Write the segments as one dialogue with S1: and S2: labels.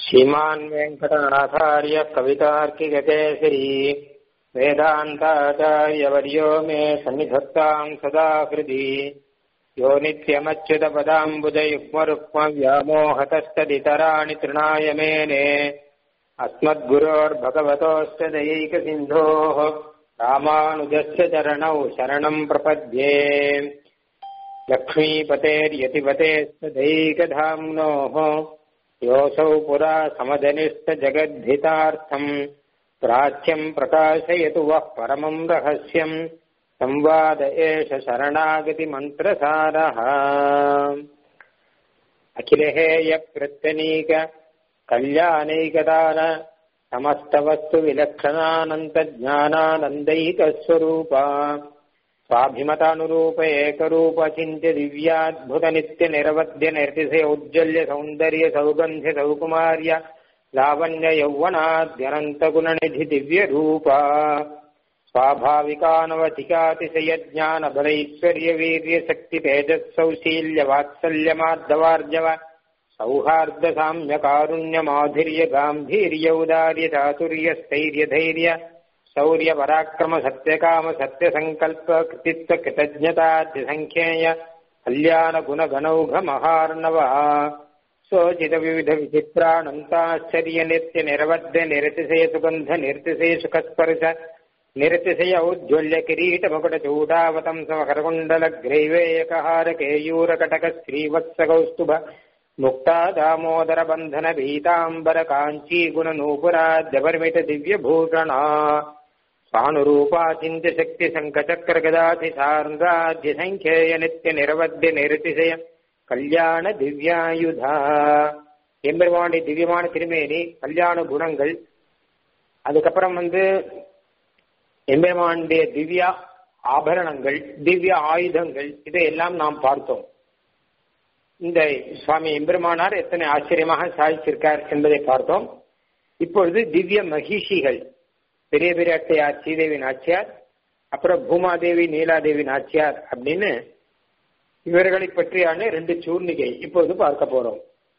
S1: श्रीमान् वेङ्कटनाथार्य कवितार्किककेसरी वेदान्ताचार्यवर्यो मे सन्निधत्ताम् सदा हृदि यो नित्यमच्युतपदाम्बुजयुग्मरुक्मव्यामोहतस्तदितराणि तृणाय मेने अस्मद्गुरोर्भगवतोऽस्य दयैकसिन्धोः रामानुजस्य चरणौ शरणम् प्रपद्ये लक्ष्मीपतेर्यतिपतेस्तदैकधाम्नोः योऽसौ पुरा समदनिष्टजगद्धितार्थम् प्राच्यम् प्रकाशयतु वः परमम् रहस्यम् संवाद एष शरणागतिमन्त्रसारः अखिलहेयप्रत्यनीक कल्याणैकदान समस्तवस्तुविलक्षणानन्तज्ञानानन्दैकस्वरूपा स्वाभिमतानुरूप एकरूप चिन्त्य दिव्याद्भुत नित्य निरवध्य निर्तिशय औज्जल्य सौन्दर्य सौगन्ध्य सौकुमार्य लावण्य यौवनाद्यनन्तगुणनिधि दिव्यरूपा स्वाभाविकानवधिकातिशय ज्ञान बलैश्वर्य वीर्य शक्ति तेजस्सौशील्य वात्सल्यमार्दवार्जव सौहार्द साम्य कारुण्य माधुर्य गाम्भीर्य औदार्य चातुर्य स्थैर्य धैर्य शौर्य पराक्रम सत्यकाम सत्य संकल्प कृतित्व कृतज्ञताद्यसङ्ख्येय कल्याण गुण गणौघ महार्णव सोचित विविध विचित्रानन्ताश्चर्य नित्य निरवध्य निरतिशय सुगन्ध निर्तिशय सुखस्पर्श निरतिशय औज्ज्वल्य किरीट मुकुट चूडावतं समकरकुण्डल ग्रैवेयकहार केयूरकटक श्रीवत्स कौस्तुभ मुक्ता दामोदर बन्धन पीताम्बर काञ्ची गुणनूपुराद्यपरिमित दिव्यभूषणा स्वानुरूपा चिन्त्य शक्ति शङ्खचक्र गदाधि सार्गाद्य सङ्ख्येय नित्य निरवध्य நிறுத்திசய கல்யாண திவ்யாயுதா எம்பெருமானுடைய திவ்யமான திருமேனி கல்யாண குணங்கள் அதுக்கப்புறம் வந்து எம்பெருமானுடைய திவ்ய ஆபரணங்கள் திவ்ய ஆயுதங்கள் இதையெல்லாம் நாம் பார்த்தோம் இந்த சுவாமி எம்பெருமானார் எத்தனை ஆச்சரியமாக சாதிச்சிருக்கார் என்பதை பார்த்தோம் இப்பொழுது திவ்ய மகிஷிகள் பெரிய பெரியாட்டையார் ஸ்ரீதேவி நாச்சியார் அப்புறம் பூமாதேவி நீலாதேவி நாச்சியார் அப்படின்னு இவர்களை பற்றியான ரெண்டு சூர்ணிகை இப்பொழுது பார்க்க போறோம்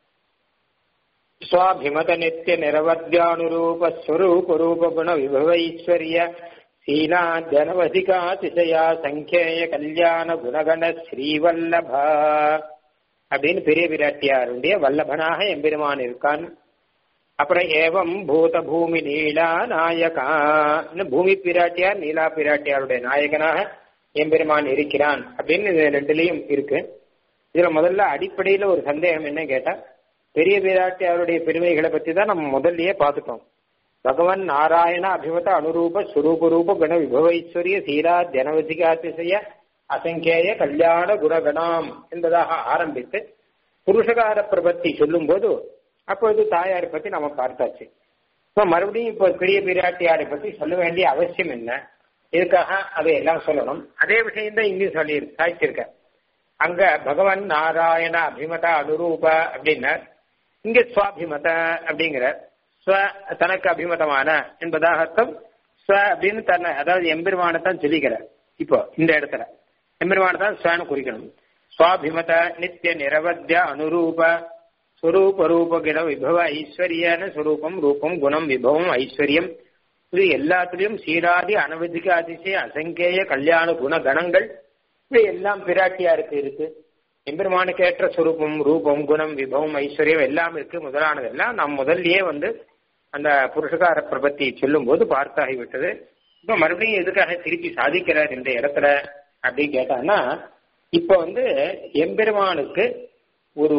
S1: சுவாபிமத நித்திய நிரவத்யானுரூப ஸ்வரூப ரூப குண விபவைஸ்வர்ய சீலா ஜனவதிகாதிசயா சங்கேய கல்யாண குணகண ஸ்ரீவல்லபா அப்படின்னு பெரிய பிராட்டியாருடைய வல்லபனாக எம்பெருமான் இருக்கான் அப்புறம் ஏவம் பூத பூமி நீலா நாயகா பூமி பிராட்டியார் நீலா பிராட்டியாருடைய நாயகனாக எம்பெருமான் இருக்கிறான் அப்படின்னு இது ரெண்டுலயும் இருக்கு இதுல முதல்ல அடிப்படையில ஒரு சந்தேகம் என்ன கேட்டா பெரிய பிராட்டியாருடைய பெருமைகளை பத்தி தான் நம்ம முதல்லயே பார்த்துட்டோம் பகவான் நாராயண அபிமத அனுரூப சுரூப ரூப குண விபவைஸ்வரிய சீரா ஜனவதிகாதிசய அசங்கேய கல்யாண குணகணாம் என்பதாக ஆரம்பித்து புருஷகார பிரபத்தி சொல்லும் போது அப்பொழுது தாயாரை பத்தி நம்ம பார்த்தாச்சு இப்போ மறுபடியும் இப்போ பெரிய பிராட்டியாரை பத்தி சொல்ல வேண்டிய அவசியம் என்ன இதுக்காக அதை எல்லாம் சொல்லணும் அதே விஷயம் தான் இங்கேயும் சொல்லி சாய்ச்சிருக்க அங்க பகவான் நாராயண அபிமத அனுரூப அப்படின்னா இங்க சுவாபிமத அப்படிங்கிற ஸ்வ தனக்கு அபிமதமான என்பதாக அர்த்தம் ஸ்வ அப்படின்னு தன்னை அதாவது எம்பெருமானத்தான் சொல்லிக்கிறார் இப்போ இந்த இடத்துல எம்பெருமான தான் ஸ்வன்னு குறிக்கணும் சுவாபிமத நித்திய நிரவத்திய அனுரூப ஸ்வரூப ரூப குண விபவ ஐஸ்வர்யன ஸ்வரூபம் ரூபம் குணம் விபவம் ஐஸ்வர்யம் இது எல்லாத்துலயும் சீராதி அனவதிக அதிசய அசங்கேய கல்யாண குண கணங்கள் இது எல்லாம் பிராட்டியாருக்கு இருக்கு எம்பெருமானுக்கு ஏற்ற சுரூபம் ரூபம் குணம் விபவம் ஐஸ்வர்யம் எல்லாம் இருக்கு முதலானதெல்லாம் நாம் முதல்லயே வந்து அந்த புருஷகார பிரபத்தி சொல்லும் போது பார்த்தாகிவிட்டது இப்ப மறுபடியும் எதுக்காக திருப்பி சாதிக்கிறார் இந்த இடத்துல அப்படின்னு கேட்டான்னா இப்ப வந்து எம்பெருமானுக்கு ஒரு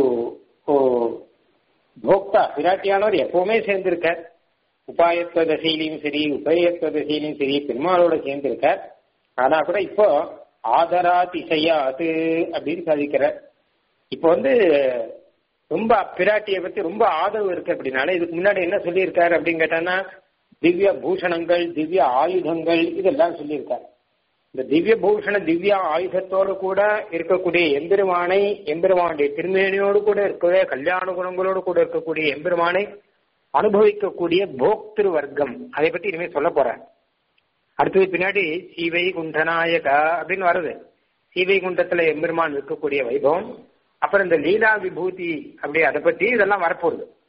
S1: போக்தா பிராட்டியானவர் எப்பவுமே சேர்ந்திருக்கார் உபாயத்துவ தசையிலையும் சரி உபயத்துவ தசையிலையும் சரி பெருமாளோட சேர்ந்திருக்கார் ஆனா கூட இப்போ ஆதராதிசையாது அப்படின்னு சாதிக்கிறார் இப்போ வந்து ரொம்ப பிராட்டியை பத்தி ரொம்ப ஆதரவு இருக்கு அப்படின்னால இதுக்கு முன்னாடி என்ன சொல்லியிருக்காரு அப்படின்னு கேட்டான்னா திவ்ய பூஷணங்கள் திவ்ய ஆயுதங்கள் இதெல்லாம் சொல்லியிருக்காரு இந்த திவ்ய பூஷண திவ்ய ஆயுதத்தோடு கூட இருக்கக்கூடிய எம்பெருமானை எம்பெருமானுடைய திருமேனியோடு கூட இருக்கக்கூடிய கல்யாண குணங்களோடு கூட இருக்கக்கூடிய எம்பெருமானை அனுபவிக்கக்கூடிய போக்திரு வர்க்கம் அதை பத்தி இனிமே சொல்ல போறேன் அடுத்தது பின்னாடி சீவை குண்டநாயகா அப்படின்னு வருது சீவை குண்டத்துல எம்பெருமான் இருக்கக்கூடிய வைபவம் அப்புறம் இந்த லீலா விபூதி அப்படி அதை பத்தி இதெல்லாம் வரப்போகுது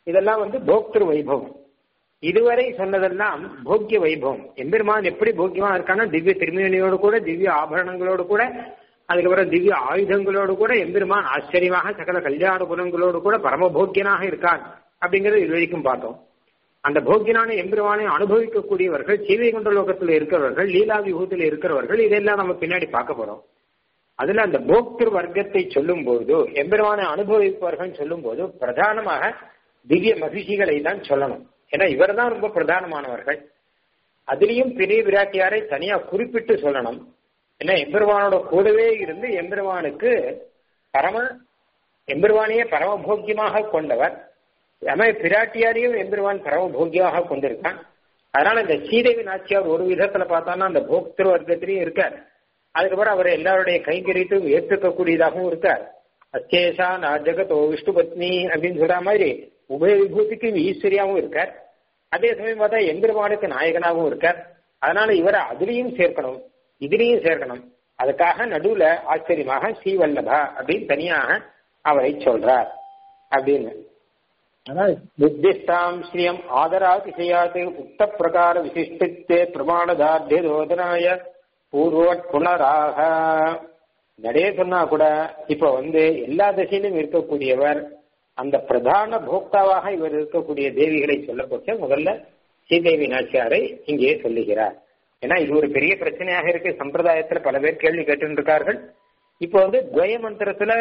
S1: இதெல்லாம் வந்து போக்திரு வைபவம் இதுவரை சொன்னதெல்லாம் போக்கிய வைபவம் எம்பெருமான் எப்படி போக்கியமா இருக்கான்னா திவ்ய திருமேனியோடு கூட திவ்ய ஆபரணங்களோடு கூட அதுக்கப்புறம் திவ்ய ஆயுதங்களோடு கூட எம்பெருமான் ஆச்சரியமாக சகல கல்யாண குணங்களோடு கூட பரமபோக்கியனாக இருக்கான் அப்படிங்கறது இது வரைக்கும் பார்த்தோம் அந்த போக்கியனான எம்பெருமானை அனுபவிக்கக்கூடியவர்கள் சீவைகுண்ட லோகத்தில் இருக்கிறவர்கள் லீலா விபூத்தில் இருக்கிறவர்கள் இதெல்லாம் நம்ம பின்னாடி பார்க்க போறோம் அதுல அந்த போக்திரு வர்க்கத்தை சொல்லும் போது எம்பெருமானை அனுபவிப்பவர்கள் சொல்லும் போது பிரதானமாக திவ்ய மகிழ்ச்சிகளை தான் சொல்லணும் ஏன்னா இவர் தான் ரொம்ப பிரதானமானவர்கள் அதுலயும் பெரிய விராட்டியாரை தனியா குறிப்பிட்டு சொல்லணும் ஏன்னா எம்பெருமானோட கூடவே இருந்து எம்பெருமானுக்கு பரம எம்பெருமானையே பரமபோக்கியமாக கொண்டவர் நம்ம பிராட்டியாரையும் எம்பெருமான் பரமபோக்கியமாக கொண்டிருக்கான் அதனால இந்த ஸ்ரீதேவி நாச்சியார் ஒரு விதத்துல பார்த்தான்னா அந்த போக்திரு வர்க்கத்திலையும் இருக்கார் அதுக்கப்புறம் அவர் எல்லாருடைய கைங்கரித்தும் ஏற்றுக்கக்கூடியதாகவும் இருக்கார் அச்சேஷா நான் ஜெகதோ விஷ்ணு பத்னி அப்படின்னு சொல்ற மாதிரி உபய விபூதிக்கு ஈஸ்வரியாவும் இருக்கார் அதே சமயம் பார்த்தா எம்பெருமானுக்கு நாயகனாகவும் இருக்கார் அதனால இவரை அதுலயும் சேர்க்கணும் இதுலயும் சேர்க்கணும் அதுக்காக நடுவுல ஆச்சரியமாக ஸ்ரீவல்லபா அப்படின்னு தனியாக அவரை சொல்றார் அப்படின்னு நிர்திஷ்டாம் ஸ்ரீயம் ஆதராதிசயாத் உக்த பிரகார விசிஷ்டித்தே பிரமாணதார்த்திய தோதனாய பூர்வட் புனராக நிறைய சொன்னா கூட இப்ப வந்து எல்லா திசையிலும் இருக்கக்கூடியவர் அந்த பிரதான போக்தாவாக இவர் இருக்கக்கூடிய தேவிகளை சொல்லப்பட்ட முதல்ல ஸ்ரீதேவி நாச்சியாரை இங்கே சொல்லுகிறார் ஏன்னா இது ஒரு பெரிய பிரச்சனையாக இருக்கு சம்பிரதாயத்துல பல பேர் கேள்வி கேட்டு இருக்கார்கள் இப்போ வந்து துவய மந்திரத்துல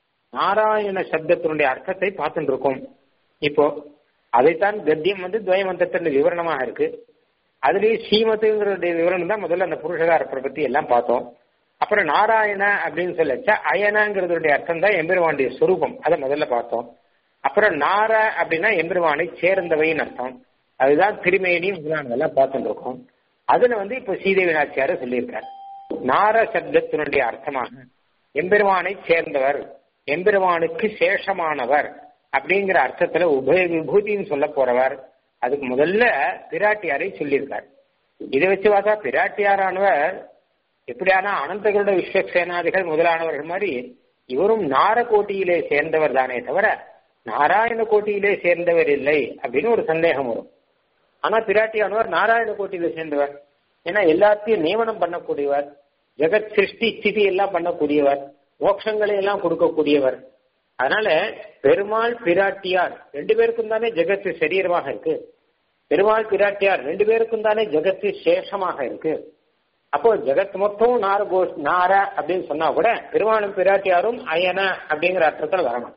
S1: நாராயண சப்தத்தினுடைய அர்த்தத்தை பார்த்துட்டு இருக்கோம் இப்போ அதைத்தான் கத்தியம் வந்து துவய மந்திரத்தின் விவரணமாக இருக்கு அதுலயே ஸ்ரீமத்துங்கிற விவரணம் தான் முதல்ல அந்த புருஷகார பத்தி எல்லாம் பார்த்தோம் அப்புறம் நாராயண அப்படின்னு சொல்லச்சா அயனங்கிறதுடைய அர்த்தம் தான் எம்பெருவானுடைய சொரூபம் அதை முதல்ல பார்த்தோம் அப்புறம் நார அப்படின்னா எம்பெருவானை சேர்ந்தவைன்னு அர்த்தம் அதுதான் திருமேனி முதலானதெல்லாம் பார்த்துட்டு இருக்கோம் அதுல வந்து இப்போ ஸ்ரீதேவி நாச்சியார சொல்லியிருக்கார் நார சப்தத்தினுடைய அர்த்தமாக எம்பெருமானை சேர்ந்தவர் எம்பெருமானுக்கு சேஷமானவர் அப்படிங்கிற அர்த்தத்துல உபய விபூதின்னு சொல்ல போறவர் அதுக்கு முதல்ல பிராட்டியாரை சொல்லியிருக்கார் இதை வச்சு பார்த்தா பிராட்டியாரானவர் எப்படியானா அனந்தகளோட விஸ்வசேனாதிகள் முதலானவர்கள் மாதிரி இவரும் நாரகோட்டியிலே சேர்ந்தவர் தானே தவிர நாராயண கோட்டியிலே சேர்ந்தவர் இல்லை அப்படின்னு ஒரு சந்தேகம் வரும் ஆனா பிராட்டியானவர் நாராயண கோட்டியில சேர்ந்தவர் ஏன்னா எல்லாத்தையும் நியமனம் பண்ணக்கூடியவர் ஜெகத் சிருஷ்டி ஸ்திதி எல்லாம் பண்ணக்கூடியவர் மோட்சங்களை எல்லாம் கொடுக்கக்கூடியவர் அதனால பெருமாள் பிராட்டியார் ரெண்டு பேருக்கும் தானே ஜெகத்து சரீரமாக இருக்கு பெருமாள் பிராட்டியார் ரெண்டு பேருக்கும் தானே ஜெகத்து சேஷமாக இருக்கு அப்போ ஜெகத் மொத்தம் நார கோ நார அப்படின்னு சொன்னா கூட பெருமாளும் பிராட்டியாரும் அயன அப்படிங்கிற அர்த்தத்தில் வரணும்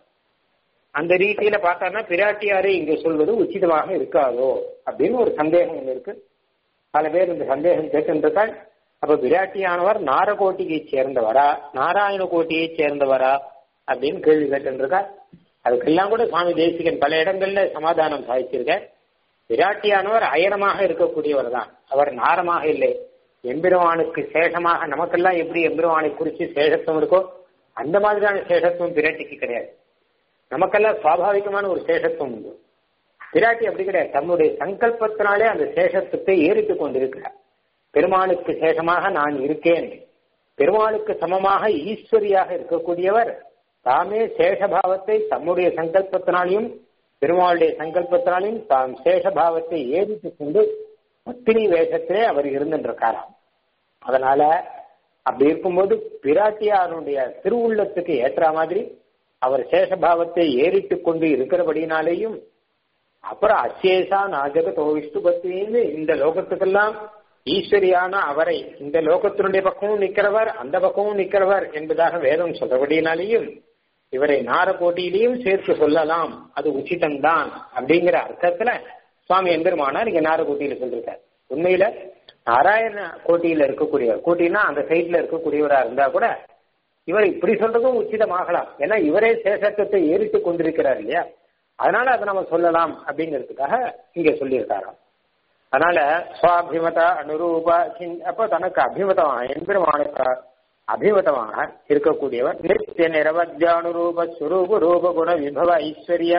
S1: அந்த ரீதியில பார்த்தோம்னா பிராட்டியாரை இங்க சொல்வது உச்சிதமாக இருக்காதோ அப்படின்னு ஒரு சந்தேகம் ஒன்று இருக்கு பல பேர் இந்த சந்தேகம் கேட்டுருக்காள் அப்ப பிராட்டியானவர் நாரகோட்டியை சேர்ந்தவரா நாராயண கோட்டியை சேர்ந்தவரா அப்படின்னு கேள்வி கேட்டுருக்கார் அதுக்கெல்லாம் கூட சுவாமி தேசிகன் பல இடங்கள்ல சமாதானம் சாதிச்சிருக்கார் பிராட்டியானவர் அயனமாக இருக்கக்கூடியவர் தான் அவர் நாரமாக இல்லை எம்பெருமானுக்கு சேஷமாக நமக்கெல்லாம் எப்படி எம்பெருமானை குறித்து சேஷத்துவம் இருக்கோ அந்த மாதிரியான சேஷத்துவம் பிராட்டிக்கு கிடையாது நமக்கெல்லாம் சுவாபாவிகமான ஒரு சேஷத்துவம் உண்டு பிராட்டி அப்படி கிடையாது தன்னுடைய சங்கல்பத்தினாலே அந்த சேஷத்துவத்தை ஏறித்துக் கொண்டிருக்கிறார் பெருமாளுக்கு சேஷமாக நான் இருக்கேன் பெருமாளுக்கு சமமாக ஈஸ்வரியாக இருக்கக்கூடியவர் தாமே சேஷபாவத்தை தம்முடைய சங்கல்பத்தினாலையும் பெருமாளுடைய சங்கல்பத்தினாலையும் தாம் சேஷபாவத்தை ஏறித்துக் கொண்டு பத்தினி வேஷத்திலே அவர் இருந்துருக்காராம் அதனால அப்படி இருக்கும்போது பிராட்டியாருடைய திருவுள்ளத்துக்கு ஏற்ற மாதிரி அவர் சேஷபாவத்தை ஏறிட்டுக் கொண்டு இருக்கிறபடினாலேயும் அப்புறம் அசேஷா நாஜகதோ விஷ்ணு பத்னின்னு இந்த லோகத்துக்கெல்லாம் ஈஸ்வரியான அவரை இந்த லோகத்தினுடைய பக்கமும் நிக்கிறவர் அந்த பக்கமும் நிக்கிறவர் என்பதாக வேதம் சொல்றபடினாலேயும் இவரை நாரகோட்டியிலையும் சேர்த்து சொல்லலாம் அது உச்சிதம்தான் அப்படிங்கிற அர்த்தத்துல சுவாமி எம்பெருமானார் இங்க நாரகோட்டியில சொல்லிருக்கார் உண்மையில நாராயண கோட்டியில இருக்கக்கூடியவர் கோட்டினா அந்த சைட்ல இருக்கக்கூடியவரா இருந்தா கூட இவர் இப்படி சொல்றதும் உச்சிதமாகலாம் ஏன்னா இவரே சேஷத்துவத்தை ஏறிட்டு கொண்டிருக்கிறார் இல்லையா அதனால அதை நம்ம சொல்லலாம் அப்படிங்கிறதுக்காக இங்க சொல்லியிருக்காராம் அதனால சுவாபிமத அனுரூப அப்ப தனக்கு அபிமதமாக எம்பெருமானுக்கு அபிமதமாக இருக்கக்கூடியவர் நித்திய நிரவத்தியானுரூப சுரூப ரூப குண விபவ ஐஸ்வர்ய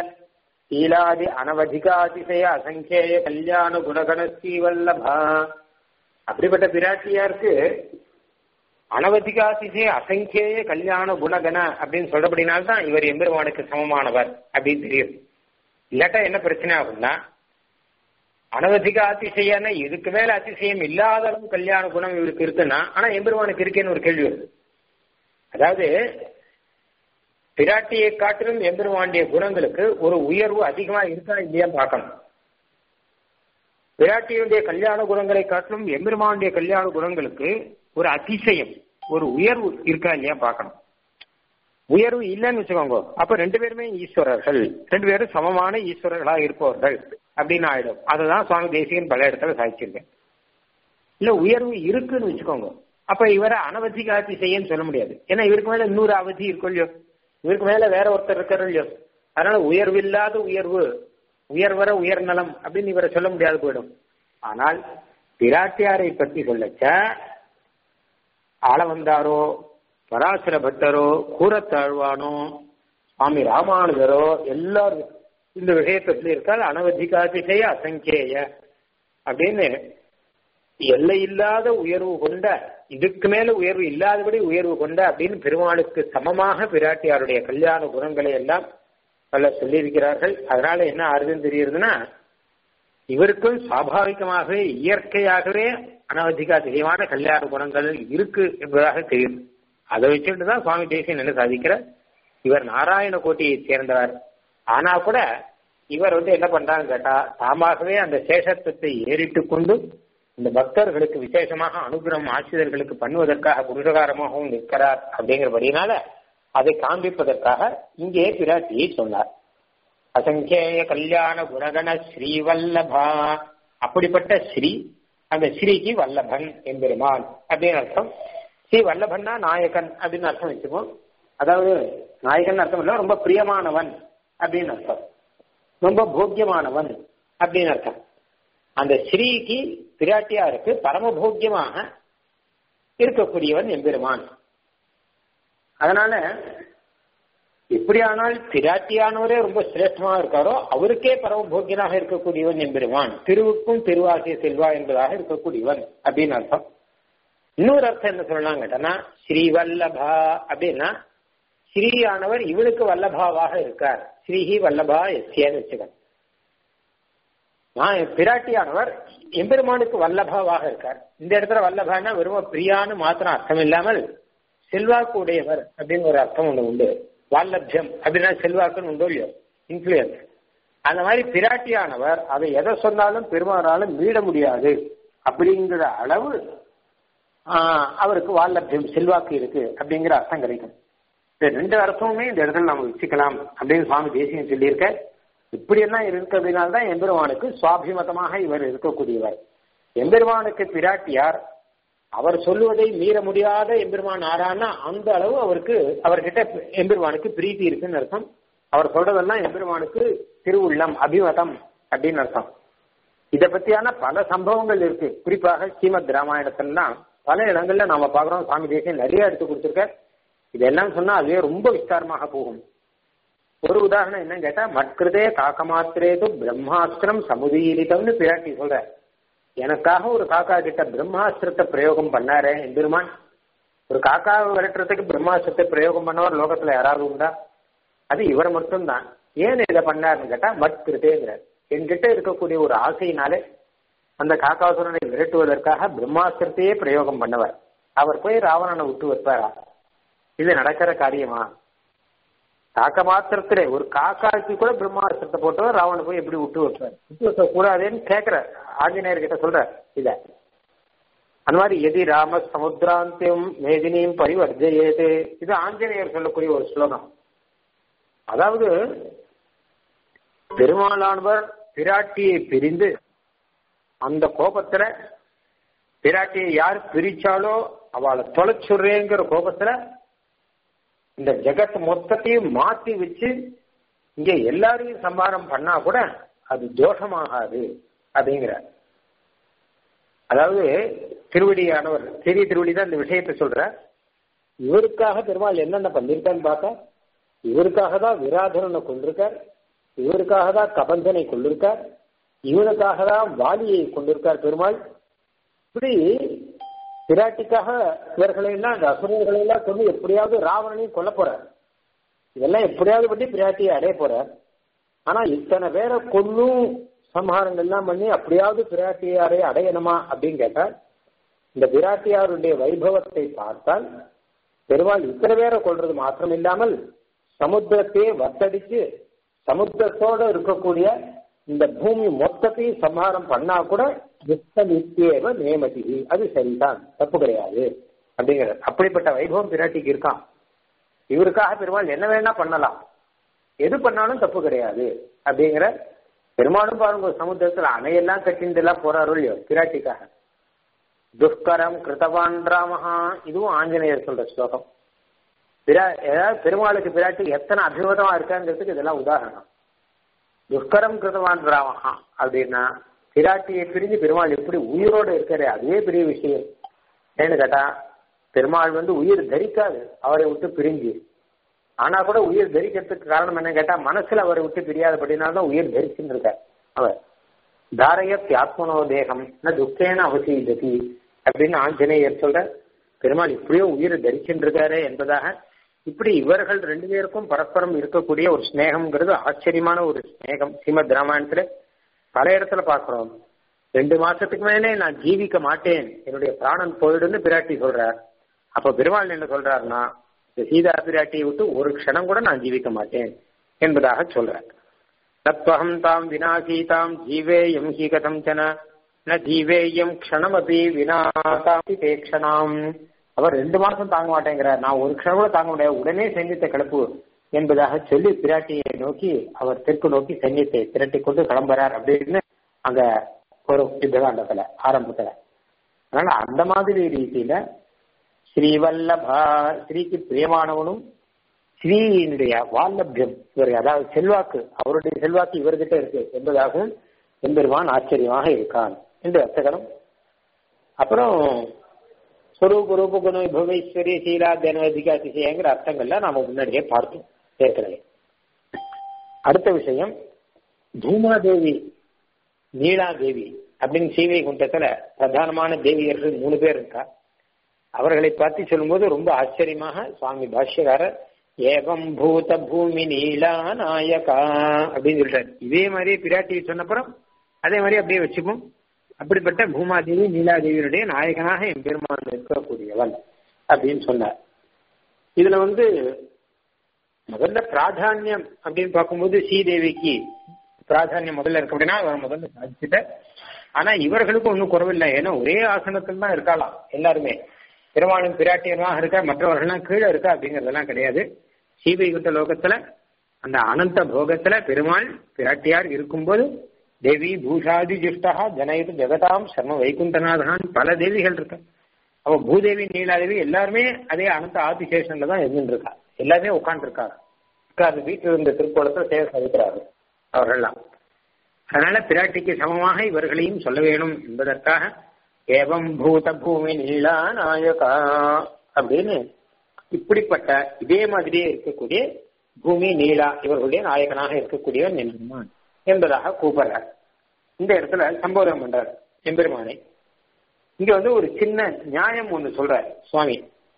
S1: சீலாதி அனவதிகாதிசய அசங்கேய கல்யாண குணகண ஸ்ரீவல்லபா அப்படிப்பட்ட பிராட்டியாருக்கு அனவதிகாதிசய அசங்கேய கல்யாண குணகண அப்படின்னு சொல்றபடினால்தான் இவர் எம்பெருமானுக்கு சமமானவர் அப்படின்னு தெரியும் இல்லாட்டா என்ன பிரச்சனை ஆகும்னா அனவதிக அதிசயம்னா இதுக்கு மேல அதிசயம் இல்லாத அளவு கல்யாண குணம் இவருக்கு இருக்குன்னா ஆனா எம்பெருமானுக்கு இருக்கேன்னு ஒரு கேள்வி வருது அதாவது பிராட்டியை காட்டிலும் எம்பெருமானுடைய குணங்களுக்கு ஒரு உயர்வு அதிகமா இருக்கா இல்லையா பார்க்கணும் பிராட்டியுடைய கல்யாண குணங்களை காட்டிலும் எம்பெருமானுடைய கல்யாண குணங்களுக்கு ஒரு அதிசயம் ஒரு உயர்வு இருக்கா இல்லையா பார்க்கணும் உயர்வு இல்லைன்னு வச்சுக்கோங்க அப்ப ரெண்டு பேருமே ஈஸ்வரர்கள் ரெண்டு பேரும் சமமான ஈஸ்வரர்களா இருப்பவர்கள் அப்படின்னு ஆயிடும் அதுதான் சுவாமி தேசிகன் பல இடத்துல சாதிச்சிருக்கேன் இல்ல உயர்வு இருக்குன்னு வச்சுக்கோங்க அப்ப இவரை அனவதிக அதிசயம்னு சொல்ல முடியாது ஏன்னா இவருக்கு மேல இன்னொரு அவதி இருக்கும் இல்லையோ இவருக்கு மேல வேற ஒருத்தர் இருக்காரு இல்லையோ அதனால உயர்வு இல்லாத உயர்வு உயர்வர உயர்நலம் அப்படின்னு இவரை சொல்ல முடியாது போயிடும் ஆனால் பிராட்டியாரை பத்தி சொல்லச்ச ஆள வந்தாரோ பராசர பட்டரோ கூறத்தாழ்வானோ சுவாமி ராமானுஜரோ எல்லாரும் இந்த விஷயத்தை சொல்லி இருக்காது அனவதிகாதிசய அசங்கேய அப்படின்னு எல்லை இல்லாத உயர்வு கொண்ட இதுக்கு மேல உயர்வு இல்லாதபடி உயர்வு கொண்ட அப்படின்னு பெருமாளுக்கு சமமாக பிராட்டியாருடைய கல்யாண குணங்களை எல்லாம் பல சொல்லியிருக்கிறார்கள் அதனால என்ன ஆறுதுன்னு தெரியுதுன்னா இவருக்கும் சுவாபாவிகமாகவே இயற்கையாகவே அனவதிகா தெளிவான கல்யாண குணங்கள் இருக்கு என்பதாக தெரியுது அதை வச்சுட்டு தான் சுவாமி தேசியன் என்ன சாதிக்கிறார் இவர் நாராயண கோட்டியை சேர்ந்தவர் ஆனா கூட இவர் வந்து என்ன பண்றான்னு கேட்டா தாமாகவே அந்த சேஷத்துவத்தை ஏறிட்டு கொண்டு இந்த பக்தர்களுக்கு விசேஷமாக அனுகிரகம் ஆசிரியர்களுக்கு பண்ணுவதற்காக புருஷகாரமாகவும் நிற்கிறார் அப்படிங்கிறபடினால அதை காண்பிப்பதற்காக இங்கே பிராட்டியை சொன்னார் அசங்கேய கல்யாண குணகண ஸ்ரீவல்லபா அப்படிப்பட்ட ஸ்ரீ அந்த ஸ்ரீக்கு வல்லபன் எம்பெருமான் அப்படின்னு அர்த்தம் ஸ்ரீ வல்லபன்னா நாயகன் அப்படின்னு அர்த்தம் வச்சுப்போம் அதாவது நாயகன் அர்த்தம் இல்ல ரொம்ப பிரியமானவன் அப்படின்னு அர்த்தம் ரொம்ப போக்கியமானவன் அப்படின்னு அர்த்தம் அந்த ஸ்ரீக்கு பிராட்டியாருக்கு பரமபோக்கியமாக இருக்கக்கூடியவன் எம்பெருமான் அதனால எப்படியானால் பிராட்டியானவரே ரொம்ப சிரேஷ்டமாக இருக்காரோ அவருக்கே பரமபோக்கியனாக இருக்கக்கூடியவன் எம்பெருமான் திருவுக்கும் திருவாசிய செல்வா என்பதாக இருக்கக்கூடியவன் அப்படின்னு அர்த்தம் இன்னொரு அர்த்தம் என்ன சொல்லலாம் கேட்டனா ஸ்ரீவல்லபா அப்படின்னா ஸ்ரீயானவர் இவனுக்கு வல்லபாவாக இருக்கார் ஸ்ரீஹி வல்லபா எஸ்ஏன்னு வச்சுக்கணும் நான் பிராட்டியானவர் எம்பெருமானுக்கு வல்லபாவாக இருக்கார் இந்த இடத்துல வல்லபான்னா வெறும் பிரியான்னு மாத்திரம் அர்த்தம் இல்லாமல் செல்வாக்கு உடையவர் அப்படின்னு ஒரு அர்த்தம் ஒண்ணு உண்டு வால்லபியம் அப்படின்னா செல்வாக்குன்னு உண்டோ இல்லையோ இன்ஃபுளுயன்ஸ் அந்த மாதிரி பிராட்டியானவர் அதை எதை சொன்னாலும் பெருமானாலும் மீட முடியாது அப்படிங்கிற அளவு அவருக்கு வால்லபியம் செல்வாக்கு இருக்கு அப்படிங்கிற அர்த்தம் கிடைக்கும் இந்த ரெண்டு அர்த்தமுமே இந்த இடத்துல நம்ம வச்சுக்கலாம் அப்படின்னு சுவாமி தேசியம் சொல்லியிருக்க இப்படியெல்லாம் இருக்கிறதுனால்தான் எம்பெருமானுக்கு சுவாபிமதமாக இவர் இருக்கக்கூடியவர் எம்பெருமானுக்கு பிராட்டியார் அவர் சொல்லுவதை மீற முடியாத எம்பெருமான் ஆறான்னா அந்த அளவு அவருக்கு அவர்கிட்ட எம்பெருமானுக்கு பிரீத்தி இருக்குன்னு அர்த்தம் அவர் சொல்றதெல்லாம் எம்பெருமானுக்கு திருவுள்ளம் அபிமதம் அப்படின்னு அர்த்தம் இதை பத்தியான பல சம்பவங்கள் இருக்கு குறிப்பாக ஸ்ரீமத் ராமாயணத்திலாம் பல இடங்கள்ல நாம பாக்குறோம் சுவாமி தேசியம் நிறைய எடுத்து கொடுத்துருக்க இதெல்லாம் சொன்னா அதுவே ரொம்ப விஸ்தாரமாக போகும் ஒரு உதாரணம் என்னன்னு கேட்டா மற்கிருதே காக்கமாத்திரேது பிரம்மாஸ்திரம் சமுதீரிதம்னு பிராட்டி சொல்ற எனக்காக ஒரு காக்கா கிட்ட பிரம்மாஸ்திரத்தை பிரயோகம் பண்ணாரே எம்பெருமான் ஒரு காக்காவை விரட்டுறதுக்கு பிரம்மாஸ்திரத்தை பிரயோகம் பண்ணவர் லோகத்துல யாராவது உண்டா அது இவர் மட்டும்தான் ஏன் இதை பண்ணாருன்னு கேட்டா மற்கிருதேங்கிறார் என்கிட்ட இருக்கக்கூடிய ஒரு ஆசையினாலே அந்த காக்காசுரனை விரட்டுவதற்காக பிரம்மாஸ்திரத்தையே பிரயோகம் பண்ணவர் அவர் போய் ராவணனை விட்டு வைப்பாரா இது நடக்கிற காரியமா காக்க மாத்திரத்திலே ஒரு காக்காக்கு கூட பிரம்மாஸ்திரத்தை போட்டவர் ராவணனை போய் எப்படி விட்டு வைப்பார் விட்டு வைக்க கூடாதுன்னு கேட்கிற ஆஞ்சநேயர் கிட்ட சொல்ற இத அந்த மாதிரி எதி ராம சமுத்திராந்தியம் மேதினியும் பரிவர்ஜயேது இது ஆஞ்சநேயர் சொல்லக்கூடிய ஒரு ஸ்லோகம் அதாவது பெருமாளானவர் பிராட்டியை பிரிந்து அந்த கோபத்துல பிராட்டியை யார் பிரிச்சாலோ அவளை தொலைச்சுடுறேங்கிற கோபத்துல இந்த ஜெகத் மொத்தத்தையும் மாத்தி வச்சு இங்க எல்லாரையும் சம்பாரம் பண்ணா கூட அது தோஷமாகாது அப்படிங்கிற அதாவது திருவடியானவர் பெரிய திருவடி தான் இந்த விஷயத்தை சொல்ற இவருக்காக பெருமாள் என்னென்ன பண்ணிருக்கான்னு பார்த்தா இவருக்காக தான் விராதரனை கொண்டிருக்கார் இவருக்காக தான் கபந்தனை கொண்டிருக்கார் இவனுக்காக தான் வாலியை கொண்டிருக்கார் பெருமாள் இப்படி பிராட்டிக்காக இவர்களை எல்லாம் இந்த அசுரர்களை எல்லாம் கொண்டு எப்படியாவது ராவணனையும் கொல்ல போறார் இதெல்லாம் எப்படியாவது பற்றி பிராட்டியை அடைய போறார் ஆனா இத்தனை பேரை கொல்லும் சம்ஹாரங்கள்லாம் பண்ணி அப்படியாவது பிராட்டியாரை அடையணுமா அப்படின்னு கேட்டா இந்த பிராட்டியாருடைய வைபவத்தை பார்த்தால் பெருமாள் இத்தனை பேரை கொள்றது மாத்திரம் இல்லாமல் சமுத்திரத்தையே வத்தடிச்சு சமுத்திரத்தோட இருக்கக்கூடிய இந்த பூமி மொத்தத்தையும் சம்ஹாரம் பண்ணா கூட நித்தியேவ நேமதி அது சரிதான் தப்பு கிடையாது அப்படிங்கிறது அப்படிப்பட்ட வைபவம் பிராட்டிக்கு இருக்கான் இவருக்காக பெருமாள் என்ன வேணா பண்ணலாம் எது பண்ணாலும் தப்பு கிடையாது அப்படிங்கிற பெருமாளும் பாருங்க சமுத்திரத்துல அணையெல்லாம் கட்டிண்டு எல்லாம் போறாரோ இல்லையோ பிராட்டிக்காக துஷ்கரம் கிருத்தவான் ராமஹா இதுவும் ஆஞ்சநேயர் சொல்ற ஸ்லோகம் பிரா ஏதாவது பெருமாளுக்கு பிராட்டி எத்தனை அபிமதமா இருக்காங்கிறதுக்கு இதெல்லாம் உதாரணம் துஷ்கரம் கிருத்தவான் ராமஹா அப்படின்னா பிராட்டியை பிரிஞ்சு பெருமாள் எப்படி உயிரோடு இருக்கிற அதுவே பெரிய விஷயம் ஏன்னு கேட்டா பெருமாள் வந்து உயிர் தரிக்காது அவரை விட்டு பிரிஞ்சு ஆனா கூட உயிர் தரிக்கிறதுக்கு காரணம் என்ன கேட்டா மனசுல அவரை விட்டு பிரியாதபடினால்தான் உயிர் தரிச்சுன்னு இருக்கார் அவர் தாரயத் ஆத்மனோ தேகம் ந துக்கேன அவசியதி அப்படின்னு ஆஞ்சநேயர் சொல்ற பெருமாள் இப்படியோ உயிர் தரிச்சுட்டு இருக்காரு என்பதாக இப்படி இவர்கள் ரெண்டு பேருக்கும் பரஸ்பரம் இருக்கக்கூடிய ஒரு ஸ்நேகம்ங்கிறது ஆச்சரியமான ஒரு ஸ்நேகம் ஸ்ரீமத் ராமாயணத்துல பல இடத்துல பாக்குறோம் ரெண்டு மாசத்துக்கு மேலே நான் ஜீவிக்க மாட்டேன் என்னுடைய பிராணன் போயிடுன்னு பிராட்டி சொல்றார் அப்ப பெருமாள் என்ன சொல்றாருன்னா இந்த சீதா பிராட்டியை விட்டு ஒரு க்ஷணம் கூட நான் ஜீவிக்க மாட்டேன் என்பதாக சொல்றார் தத்வகம் தாம் வினாசீதாம் ஜீவேயம் ஹி கதம் சன ந ஜீவேயம் க்ஷணமபி வினாசாமி தேக்ஷணாம் அவர் ரெண்டு மாசம் தாங்க மாட்டேங்கிறார் நான் ஒரு க்ஷணம் கூட தாங்க முடியாது உடனே சைன்யத்தை கிளப்பு என்பதாக சொல்லி பிராட்டியை நோக்கி அவர் தெற்கு நோக்கி சைன்யத்தை திரட்டி கொண்டு கிளம்புறார் அப்படின்னு அங்க ஒரு யுத்தகாண்டத்துல ஆரம்பத்துல அதனால அந்த மாதிரி ரீதியில ஸ்ரீவல்லபா ஸ்ரீக்கு பிரியமானவனும் ஸ்ரீயினுடைய வால்லபியம் இவர் அதாவது செல்வாக்கு அவருடைய செல்வாக்கு இவர்கிட்ட இருக்கு என்பதாகவும் எம்பெருமான் ஆச்சரியமாக இருக்கான் என்று அர்த்தகரம் அப்புறம் ஸ்வரூப ரூப குண விபவேஸ்வரி சீலா தேனவதிகா அதிசயங்கிற அர்த்தங்கள்ல நாம முன்னாடியே பார்த்தோம் ஏற்கனவே அடுத்த விஷயம் தூமாதேவி நீலாதேவி அப்படின்னு சீவை குண்டத்துல பிரதானமான தேவியர்கள் மூணு பேர் இருக்கா அவர்களை பார்த்து சொல்லும்போது ரொம்ப ஆச்சரியமாக சுவாமி பாஷ்யகாரர் ஏவம் பூத பூமி நீலா நாயகா அப்படின்னு சொல்றாரு இதே மாதிரி பிராட்டி சொன்னப்புறம் அதே மாதிரி அப்படியே வச்சுப்போம் அப்படிப்பட்ட பூமாதேவி நீலாதேவியினுடைய நாயகனாக என் பெருமான் இருக்கக்கூடியவன் அப்படின்னு சொன்னார் இதுல வந்து முதல்ல பிராதானியம் அப்படின்னு பார்க்கும்போது ஸ்ரீதேவிக்கு பிராதானியம் முதல்ல இருக்கு அப்படின்னா அவர் முதல்ல சாதிச்சுட்ட ஆனா இவர்களுக்கு ஒன்றும் குறவில்லை ஏன்னா ஒரே ஆசனத்தில் தான் இருக்கலாம் எல்லாருமே பெருமாளும் பிராட்டியமாக இருக்கா மற்றவர்கள்லாம் கீழே இருக்கா அப்படிங்கறதெல்லாம் கிடையாது சீவைகுண்ட லோகத்துல அந்த அனந்த போகத்துல பெருமாள் பிராட்டியார் இருக்கும்போது தேவி பூஷாதி ஜுஷ்டா ஜனயுது ஜெகதாம் சர்ம வைகுண்டநாதான் பல தேவிகள் இருக்கு அவ பூதேவி நீலாதேவி எல்லாருமே அதே அனந்த ஆதிசேஷன்ல தான் இருந்துட்டு இருக்கா எல்லாருமே உட்காந்து இருக்காங்க உட்கார்ந்து வீட்டில் இருந்த திருக்கோலத்தை சேவை சாதிக்கிறாரு அவர்கள்லாம் அதனால பிராட்டிக்கு சமமாக இவர்களையும் சொல்ல வேணும் என்பதற்காக ஏவம் பூத பூமி நீலா நாயகா அப்படின்னு இப்படிப்பட்ட இதே மாதிரியே இருக்கக்கூடிய பூமி நீலா இவர்களுடைய நாயகனாக இருக்கக்கூடியவன் எம்பெருமான் என்பதாக கூப்பிடுறார் இந்த இடத்துல சம்போதனம் பண்றார் எம்பெருமானை இங்க வந்து ஒரு சின்ன நியாயம் ஒண்ணு சொல்றார் சுவாமி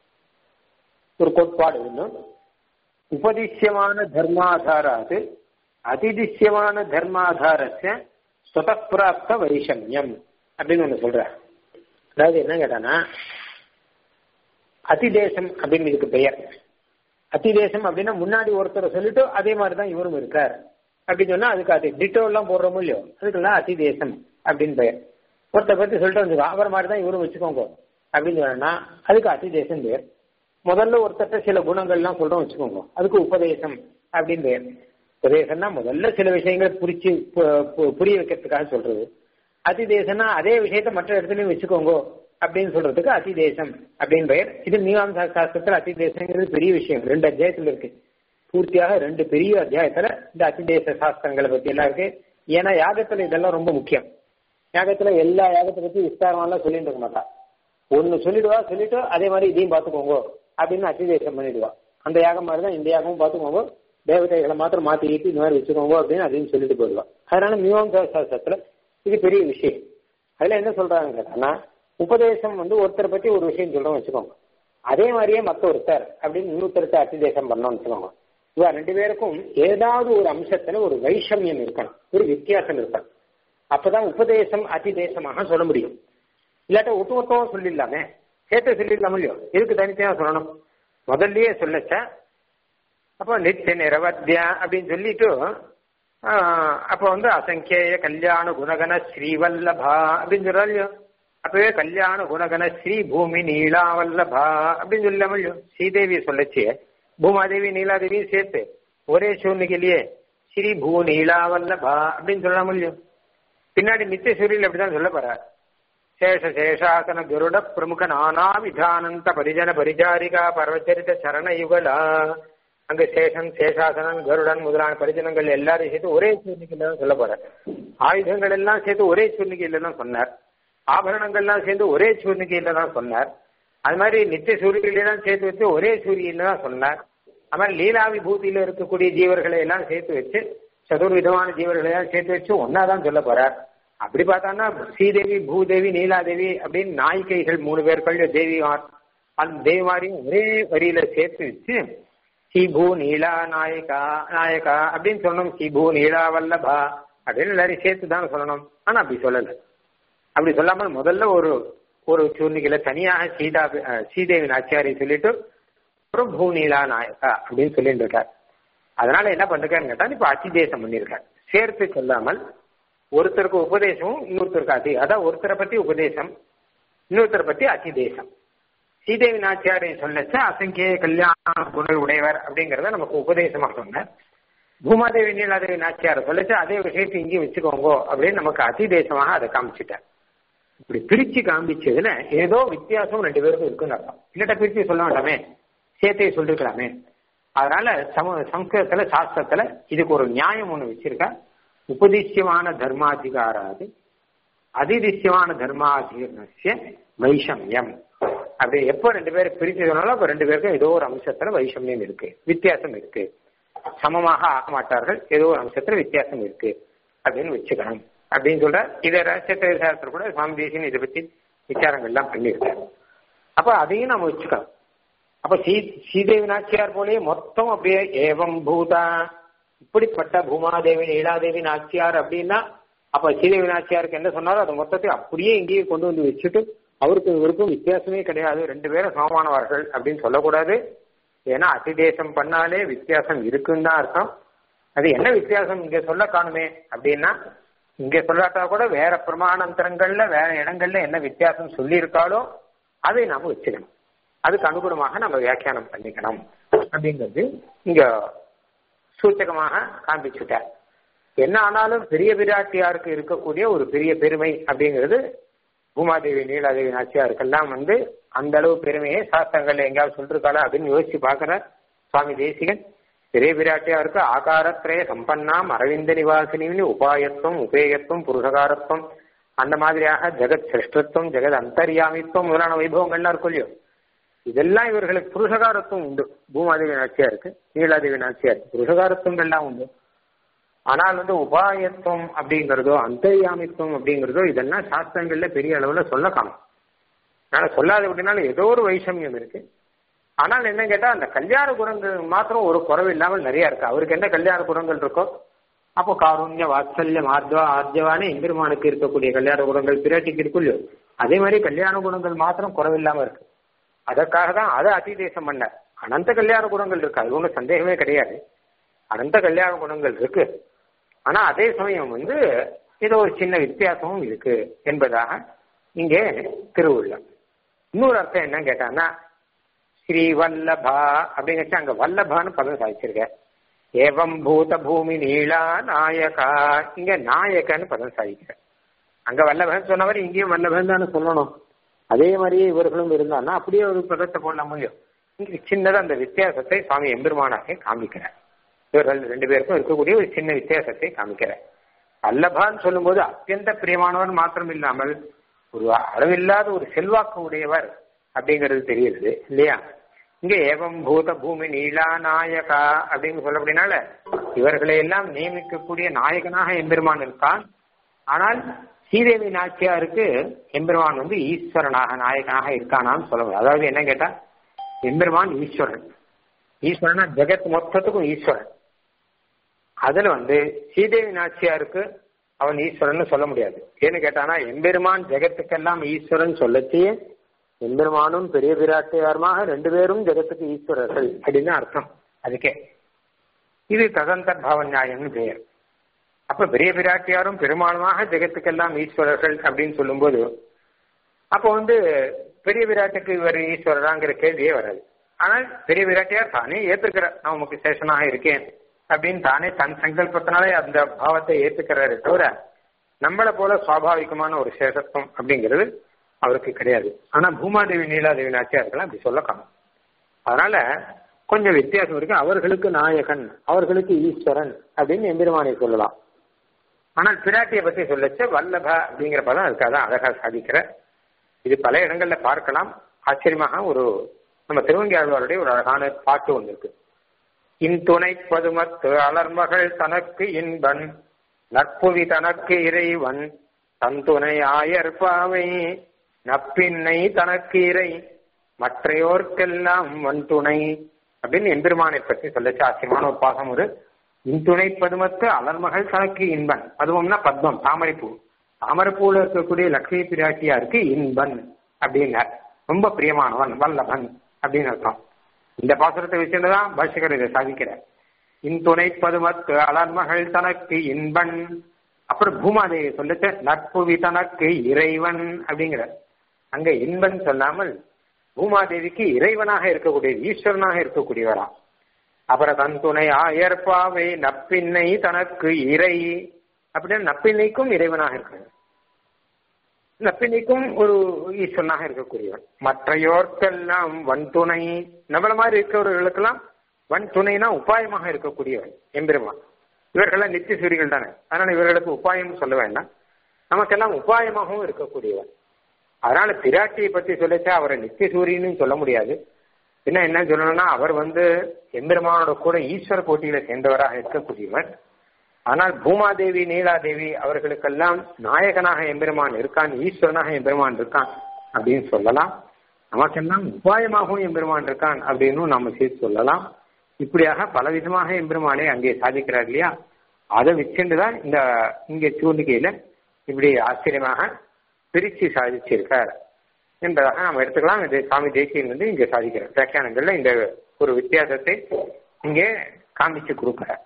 S1: ஒரு கோட்பாடு ஒண்ணு உபதிஷ்யமான தர்மாதாராது அதிதிஷ்யமான தர்மாதாரஸ்ய சுதப்பிராப்த வைஷமியம் அப்படின்னு ஒண்ணு சொல்றார் அதாவது என்ன கேட்டானா அதிதேசம் அப்படின்னு இதுக்கு பெயர் அதிதேசம் அப்படின்னா முன்னாடி ஒருத்தரை சொல்லிட்டு அதே மாதிரிதான் இவரும் இருக்கார் அப்படின்னு சொன்னா அதுக்கு அது டிட்டோ எல்லாம் போடுறோமோ இல்லையோ அதுக்கெல்லாம் அதிதேசம் அப்படின்னு பெயர் ஒருத்தர் பத்தி சொல்லிட்டு வந்து அவர் மாதிரி தான் இவரும் வச்சுக்கோங்க அப்படின்னு சொன்னா அதுக்கு அதிதேசம் பெயர் முதல்ல ஒருத்தட்ட சில குணங்கள்லாம் சொல்றோம் வச்சுக்கோங்க அதுக்கு உபதேசம் அப்படின்னு பெயர் உபதேசம்னா முதல்ல சில விஷயங்களை புரிச்சு புரிய வைக்கிறதுக்காக சொல்றது அதிதேசம்னா அதே விஷயத்த மற்ற இடத்துலயும் வச்சுக்கோங்க அப்படின்னு சொல்றதுக்கு அதிதேசம் அப்படின்னு பெயர் இது மீமாம்சா சாஸ்திரத்துல அதிதேசங்கிறது பெரிய விஷயம் ரெண்டு அத்தியாயத்துல இருக்கு பூர்த்தியாக ரெண்டு பெரிய அத்தியாயத்துல இந்த அதிதேச சாஸ்திரங்களை பத்தி எல்லாம் இருக்கு ஏன்னா யாகத்துல இதெல்லாம் ரொம்ப முக்கியம் யாகத்துல எல்லா யாகத்தை பத்தி விஸ்தாரமாலாம் சொல்லிட்டு இருக்க மாட்டா ஒன்னு சொல்லிடுவா சொல்லிட்டு அதே மாதிரி இதையும் பாத்துக்கோங்க அப்படின்னு அதிதேசம் பண்ணிடுவா அந்த யாகம் மாதிரி தான் இந்த யாகமும் பாத்துக்கோங்க தேவதைகளை மாத்திரம் மாத்திக்கிட்டு இந்த மாதிரி வச்சுக்கோங்க அப்படின்னு அதையும் சொல்லிட்டு போயிடுவா அதனால மீமாம்சா சாஸ்திரத்துல இது பெரிய விஷயம் அதுல என்ன சொல்றாங்க கேட்டாங்கன்னா உபதேசம் வந்து ஒருத்தரை பத்தி ஒரு விஷயம் சொல்றோம் வச்சுக்கோங்க அதே மாதிரியே மத்த ஒருத்தர் அப்படின்னு இன்னொருத்தருக்கு அதிதேசம் பண்ணோம்னு வச்சுக்கோங்க இவ ரெண்டு பேருக்கும் ஏதாவது ஒரு அம்சத்துல ஒரு வைஷமியம் இருக்கணும் ஒரு வித்தியாசம் இருக்கணும் அப்பதான் உபதேசம் அதிதேசமாக சொல்ல முடியும் இல்லாட்ட ஒட்டு மொத்தமா சொல்லிடலாமே சேர்த்து சொல்லிடலாம் இல்லையோ இதுக்கு தனித்தனியா சொல்லணும் முதல்லயே சொல்லச்சா அப்போ நித்திய நிரவத்தியா அப்படின்னு சொல்லிட்டு அப்போ வந்து அசங்கேய கல்யாண குணகன ஸ்ரீவல்லபா அப்படின்னு சொல்றா இல்லையோ அப்பவே கல்யாண குணகன ஸ்ரீ பூமி நீலாவல்லபா அப்படின்னு சொல்லாம இல்லையோ ஸ்ரீதேவி சொல்லச்சு பூமாதேவி நீலாதேவி சேர்த்து ஒரே சூழ்நிலையிலேயே ஸ்ரீ பூ நீலாவல்லபா அப்படின்னு சொல்லலாம இல்லையோ பின்னாடி நித்திய சூரியல் அப்படிதான் சொல்ல போறார் சேஷ சேஷாசன கருட பிரமுக நானா விதானந்த பரிஜன பரிஜாரிகா பரவச்சரித சரண யுகலா அங்க சேஷன் சேஷாசனன் கருடன் முதலான பரிஜனங்கள் எல்லாரையும் சேர்த்து ஒரே சூர்ணிகையில தான் சொல்ல போறார் ஆயுதங்கள் எல்லாம் சேர்த்து ஒரே சூர்ணிகையில தான் சொன்னார் ஆபரணங்கள்லாம் சேர்ந்து ஒரே சூர்ணிகையில தான் சொன்னார் அது மாதிரி நித்திய சூரியலாம் சேர்த்து வச்சு ஒரே சூரியன்ல தான் சொன்னார் அது மாதிரி லீலா விபூதியில இருக்கக்கூடிய ஜீவர்களை எல்லாம் சேர்த்து வச்சு சதுர்விதமான ஜீவர்களை எல்லாம் சேர்த்து வச்சு ஒன்னாதான் சொல்ல போறார் அப்படி பார்த்தான்னா ஸ்ரீதேவி பூதேவி நீலாதேவி அப்படின்னு நாய்க்கைகள் மூணு பேர்கள் தேவிமார் அந்த தேவிமாரையும் ஒரே வரியில சேர்த்து வச்சு ஸ்ரீபூ நீலா நாயகா நாயகா அப்படின்னு சொல்லணும் ஸ்ரீபூ நீலா வல்லபா அப்படின்னு எல்லாரையும் சேர்த்து தான் சொல்லணும் ஆனா அப்படி சொல்லல அப்படி சொல்லாமல் முதல்ல ஒரு ஒரு சூர்ணிகையில தனியாக சீதா ஸ்ரீதேவி நாச்சியாரி சொல்லிட்டு அப்புறம் பூநீலா நாயகா அப்படின்னு சொல்லிட்டு இருக்கார் அதனால என்ன பண்ணிருக்காருன்னு கேட்டா இப்ப அத்திதேசம் பண்ணிருக்கார் சேர்த்து சொல்லாமல் ஒருத்தருக்கு உபதேசமும் இன்னொருத்தருக்கு அதி அதான் ஒருத்தரை பத்தி உபதேசம் இன்னொருத்தரை பத்தி அத்திதேசம் ஸ்ரீதேவி நாச்சியாரை சொல்லச்ச அசங்கிய கல்யாண குண உடையவர் அப்படிங்கறத நமக்கு உபதேசமா சொன்னார் பூமாதேவி நீலாதேவி நாச்சியார் சொல்லச்சு அதே விஷயத்தை இங்கேயும் வச்சுக்கோங்க அப்படின்னு நமக்கு அதிதேசமாக அதை காமிச்சிட்டார் இப்படி பிரிச்சு காமிச்சதுல ஏதோ வித்தியாசம் ரெண்டு பேருக்கும் இருக்குன்னு அர்த்தம் இல்லட்ட பிரிச்சு சொல்ல வேண்டாமே சேர்த்தே சொல்லிருக்கலாமே அதனால சம சம்ஸ்கிருதத்துல சாஸ்திரத்துல இதுக்கு ஒரு நியாயம் ஒண்ணு வச்சிருக்கா உபதிஷ்யமான தர்மாதிகாராது அதிதிஷ்யமான தர்மாதிகரணசிய வைஷமியம் அப்படி எப்போ ரெண்டு பேரும் பிரிச்சு சொன்னாலும் அப்ப ரெண்டு பேருக்கும் ஏதோ ஒரு அம்சத்துல வைஷமியம் இருக்கு வித்தியாசம் இருக்கு சமமாக ஆக மாட்டார்கள் ஏதோ ஒரு அம்சத்துல வித்தியாசம் இருக்கு அப்படின்னு வச்சுக்கணும் அப்படின்னு சொல்ற இதை ரகசியத்தை விசாரத்தில் கூட சுவாமி தேசியன் இதை பத்தி விசாரங்கள் எல்லாம் பண்ணியிருக்காரு அப்ப அதையும் நம்ம வச்சுக்கலாம் அப்ப சீ ஸ்ரீதேவி நாச்சியார் போலயே மொத்தம் அப்படியே ஏவம் பூதா இப்படிப்பட்ட பூமாதேவி நீலாதேவி நாச்சியார் அப்படின்னா அப்ப ஸ்ரீதேவி நாச்சியாருக்கு என்ன சொன்னாரோ அது மொத்தத்தை அப்படியே இங்கேயே கொண்டு வந்து வச்சுட்டு அவருக்கு இவருக்கும் வித்தியாசமே கிடையாது ரெண்டு பேரும் சமமானவர்கள் அப்படின்னு சொல்லக்கூடாது ஏன்னா அதிதேசம் பண்ணாலே வித்தியாசம் இருக்குன்னு தான் அர்த்தம் அது என்ன வித்தியாசம் இங்க சொல்ல காணுமே அப்படின்னா இங்க சொல்லாட்டா கூட வேற பிரமாணாந்தரங்கள்ல வேற இடங்கள்ல என்ன வித்தியாசம் சொல்லியிருக்காளோ அதை நாம வச்சுக்கணும் அதுக்கு அனுகுணமாக நம்ம வியாக்கியானம் பண்ணிக்கணும் அப்படிங்கிறது இங்க சூச்சகமாக காண்பிச்சுட்டார் என்ன ஆனாலும் பெரிய பிராட்டியாருக்கு இருக்கக்கூடிய ஒரு பெரிய பெருமை அப்படிங்கிறது பூமாதேவி நீலாதேவி நாச்சியாருக்கெல்லாம் வந்து அந்த அளவு பெருமையை சாஸ்திரங்கள்ல எங்கேயாவது சொல்லிருக்காளா அப்படின்னு யோசிச்சு பாக்குற சுவாமி தேசிகன் பெரிய பிராட்டியாருக்கு ஆகாரத்திரய சம்பன்னாம் அரவிந்த நிவாசினின்னு உபாயத்துவம் உபேயத்துவம் புருஷகாரத்துவம் அந்த மாதிரியாக ஜெகத் சிருஷ்டத்துவம் ஜெகத் அந்தர்யாமித்துவம் முதலான வைபவங்கள்லாம் இருக்கும் இல்லையோ இதெல்லாம் இவர்களுக்கு புருஷகாரத்துவம் உண்டு பூமாதேவி நாச்சியாருக்கு நீலாதேவி நாச்சியாருக்கு புருஷகாரத்துவங்கள்லாம் உண்டு ஆனால் வந்து உபாயத்துவம் அப்படிங்கிறதோ அந்தர்யாமித்துவம் அப்படிங்கிறதோ இதெல்லாம் சாஸ்திரங்கள்ல பெரிய அளவுல சொல்ல காணும் அதனால சொல்லாத அப்படின்னாலும் ஏதோ ஒரு வைஷமியம் இருக்கு ஆனால் என்ன கேட்டா அந்த கல்யாண குணங்கள் மாத்திரம் ஒரு குறவு இல்லாமல் நிறைய இருக்கு அவருக்கு என்ன கல்யாண குணங்கள் இருக்கோ அப்போ காருண்ய வாத்சல்யம் ஆர்ஜவா ஆர்ஜவான எம்பெருமானுக்கு இருக்கக்கூடிய கல்யாண குணங்கள் பிராட்டிக்கு இருக்கும் இல்லையோ அதே மாதிரி கல்யாண குணங்கள் மாத்திரம் குறவில்லாம இருக்கு அதற்காக தான் அதை அதிதேசம் பண்ண அனந்த கல்யாண குணங்கள் இருக்கு அது ஒன்றும் சந்தேகமே கிடையாது அனந்த கல்யாண குணங்கள் இருக்கு ஆனா அதே சமயம் வந்து ஏதோ ஒரு சின்ன வித்தியாசமும் இருக்கு என்பதாக இங்கே திருவுள்ளம் இன்னொரு அர்த்தம் என்ன கேட்டான்னா ஸ்ரீ வல்லபா அப்படிங்கிறச்சு அங்க வல்லபான்னு பதம் சாதிச்சிருக்க ஏவம் பூத பூமி நீளா நாயகா இங்க நாயகன்னு பதம் சாதிக்கிற அங்க வல்லபன் சொன்ன மாதிரி இங்கேயும் வல்லபன் தானே சொல்லணும் அதே மாதிரியே இவர்களும் இருந்தான்னா அப்படியே ஒரு பதத்தை போடல முடியும் இங்க சின்னதா அந்த வித்தியாசத்தை சுவாமி எம்பெருமானாக காமிக்கிறார் இவர்கள் ரெண்டு பேருக்கும் இருக்கக்கூடிய ஒரு சின்ன வித்தியாசத்தை காமிக்கிறார் வல்லபான்னு சொல்லும்போது அத்தியந்த பிரியமானவர் மாத்திரம் இல்லாமல் ஒரு அளவில்லாத ஒரு செல்வாக்கு உடையவர் அப்படிங்கிறது தெரியுது இல்லையா இங்க ஏவம் பூத பூமி நீலா நாயகா அப்படின்னு சொல்லப்படினால இவர்களை எல்லாம் நியமிக்கக்கூடிய நாயகனாக எம்பெருமான் இருக்கான் ஆனால் ஸ்ரீதேவி நாச்சியாருக்கு எம்பெருமான் வந்து ஈஸ்வரனாக நாயகனாக இருக்கானான்னு சொல்ல முடியும் அதாவது என்ன கேட்டா எம்பெருமான் ஈஸ்வரன் ஈஸ்வரனா ஜெகத் மொத்தத்துக்கும் ஈஸ்வரன் அதுல வந்து ஸ்ரீதேவி நாச்சியாருக்கு அவன் ஈஸ்வரன் சொல்ல முடியாது ஏன்னு கேட்டானா எம்பெருமான் ஜெகத்துக்கெல்லாம் ஈஸ்வரன் சொல்லச்சு எம்பெருமானும் பெரிய பிராட்டியாருமாக ரெண்டு பேரும் ஜெகத்துக்கு ஈஸ்வரர்கள் அப்படின்னு அர்த்தம் அதுக்கே இது ததந்தர் பாவ நியாயம்னு பெயர் அப்ப பெரிய பிராட்டியாரும் பெருமாளுமாக ஜெகத்துக்கெல்லாம் ஈஸ்வரர்கள் அப்படின்னு சொல்லும்போது அப்போ வந்து பெரிய விராட்டுக்கு இவர் ஈஸ்வரராங்கிற கேள்வியே வராது ஆனால் பெரிய விராட்டியார் தானே ஏத்துக்கிற நான் உமக்கு சேஷனாக இருக்கேன் அப்படின்னு தானே தன் சங்கல்பத்தினாலே அந்த பாவத்தை ஏத்துக்கிறாரு தவிர நம்மளை போல சுவாபாவிகமான ஒரு சேஷத்துவம் அப்படிங்கிறது அவருக்கு கிடையாது ஆனா பூமாதேவி நீலாதேவி நாச்சியார்கள்லாம் அப்படி சொல்ல காணும் அதனால கொஞ்சம் வித்தியாசம் இருக்கு அவர்களுக்கு நாயகன் அவர்களுக்கு ஈஸ்வரன் அப்படின்னு எம்பெருமானை சொல்லலாம் ஆனால் பிராட்டியை பத்தி சொல்லச்ச வல்லப அப்படிங்கிற பதம் அதுக்காக அழகா சாதிக்கிற இது பல இடங்கள்ல பார்க்கலாம் ஆச்சரியமாக ஒரு நம்ம திருவங்கியாழ்வாருடைய ஒரு அழகான பாட்டு ஒன்று இருக்கு இன்துணை பதுமத்து அலர்மகள் தனக்கு இன்பன் நற்புவி தனக்கு இறைவன் தந்துணை ஆயர்பாவை நப்பின்னை தனக்கு இறை மற்றையோர்க்கெல்லாம் வன் துணை அப்படின்னு எம்பெருமானை பற்றி சொல்லச்சு ஆச்சரியமான ஒரு பாகம் ஒரு இன்துணை பதுமத்து அலர்மகள் தனக்கு இன்பன் பதுமம்னா பத்மம் தாமரைப்பூ தாமரைப்பூல இருக்கக்கூடிய லட்சுமி பிராட்டியாருக்கு இன்பன் அப்படின்னார் ரொம்ப பிரியமானவன் வல்லவன் அப்படின்னு அர்த்தம் இந்த பாசுரத்தை வச்சுதான் பாஷகர் இதை சாதிக்கிறார் இன்துணை பதுமத்து அலர்மகள் தனக்கு இன்பன் அப்புறம் பூமாதேவி சொல்லிட்டு நட்புவி தனக்கு இறைவன் அப்படிங்கிற அங்க இன்பன் சொல்லாமல் பூமாதேவிக்கு இறைவனாக இருக்கக்கூடிய ஈஸ்வரனாக இருக்கக்கூடியவரா அப்புறம் தன் துணை ஆயற்பாவை நப்பின்னை தனக்கு இறை அப்படின்னு நப்பின்னைக்கும் இறைவனாக இருக்கிறார் நப்பின்னைக்கும் ஒரு ஈஸ்வரனாக இருக்கக்கூடியவன் மற்றையோர்க்கெல்லாம் வன் துணை நம்மள மாதிரி இருக்கிறவர்களுக்கெல்லாம் வன் துணைனா உபாயமாக இருக்கக்கூடியவன் எம்பெருமான் இவர்கள்லாம் நித்திய சூரிகள் தானே அதனால இவர்களுக்கு உபாயம் சொல்ல வேண்டாம் நமக்கெல்லாம் உபாயமாகவும் இருக்கக்கூடியவன் அதனால பிராட்டியை பத்தி சொல்லச்சா அவரை நித்திய சூரியன்னு சொல்ல முடியாது என்ன என்ன சொல்லணும்னா அவர் வந்து எம்பெருமானோட கூட ஈஸ்வர போட்டியில சேர்ந்தவராக இருக்கக்கூடியவர் ஆனால் பூமாதேவி நீலாதேவி அவர்களுக்கெல்லாம் நாயகனாக எம்பெருமான் இருக்கான் ஈஸ்வரனாக எம்பெருமான் இருக்கான் அப்படின்னு சொல்லலாம் நமக்கெல்லாம் உபாயமாகவும் எம்பெருமான் இருக்கான் அப்படின்னு நம்ம சேர்த்து சொல்லலாம் இப்படியாக பலவிதமாக எம்பெருமானை அங்கே சாதிக்கிறார் இல்லையா அதை வச்சுட்டுதான் இந்த இங்க சூழ்நிலையில இப்படி ஆச்சரியமாக பிரிச்சு சாதிச்சிருக்கார் என்பதாக நாம் எடுத்துக்கலாம் இது சுவாமி தேசியன் வந்து இங்க சாதிக்கிறார் வியாக்கியானங்கள்ல இந்த ஒரு வித்தியாசத்தை இங்கே காமிச்சு கொடுக்கிறார்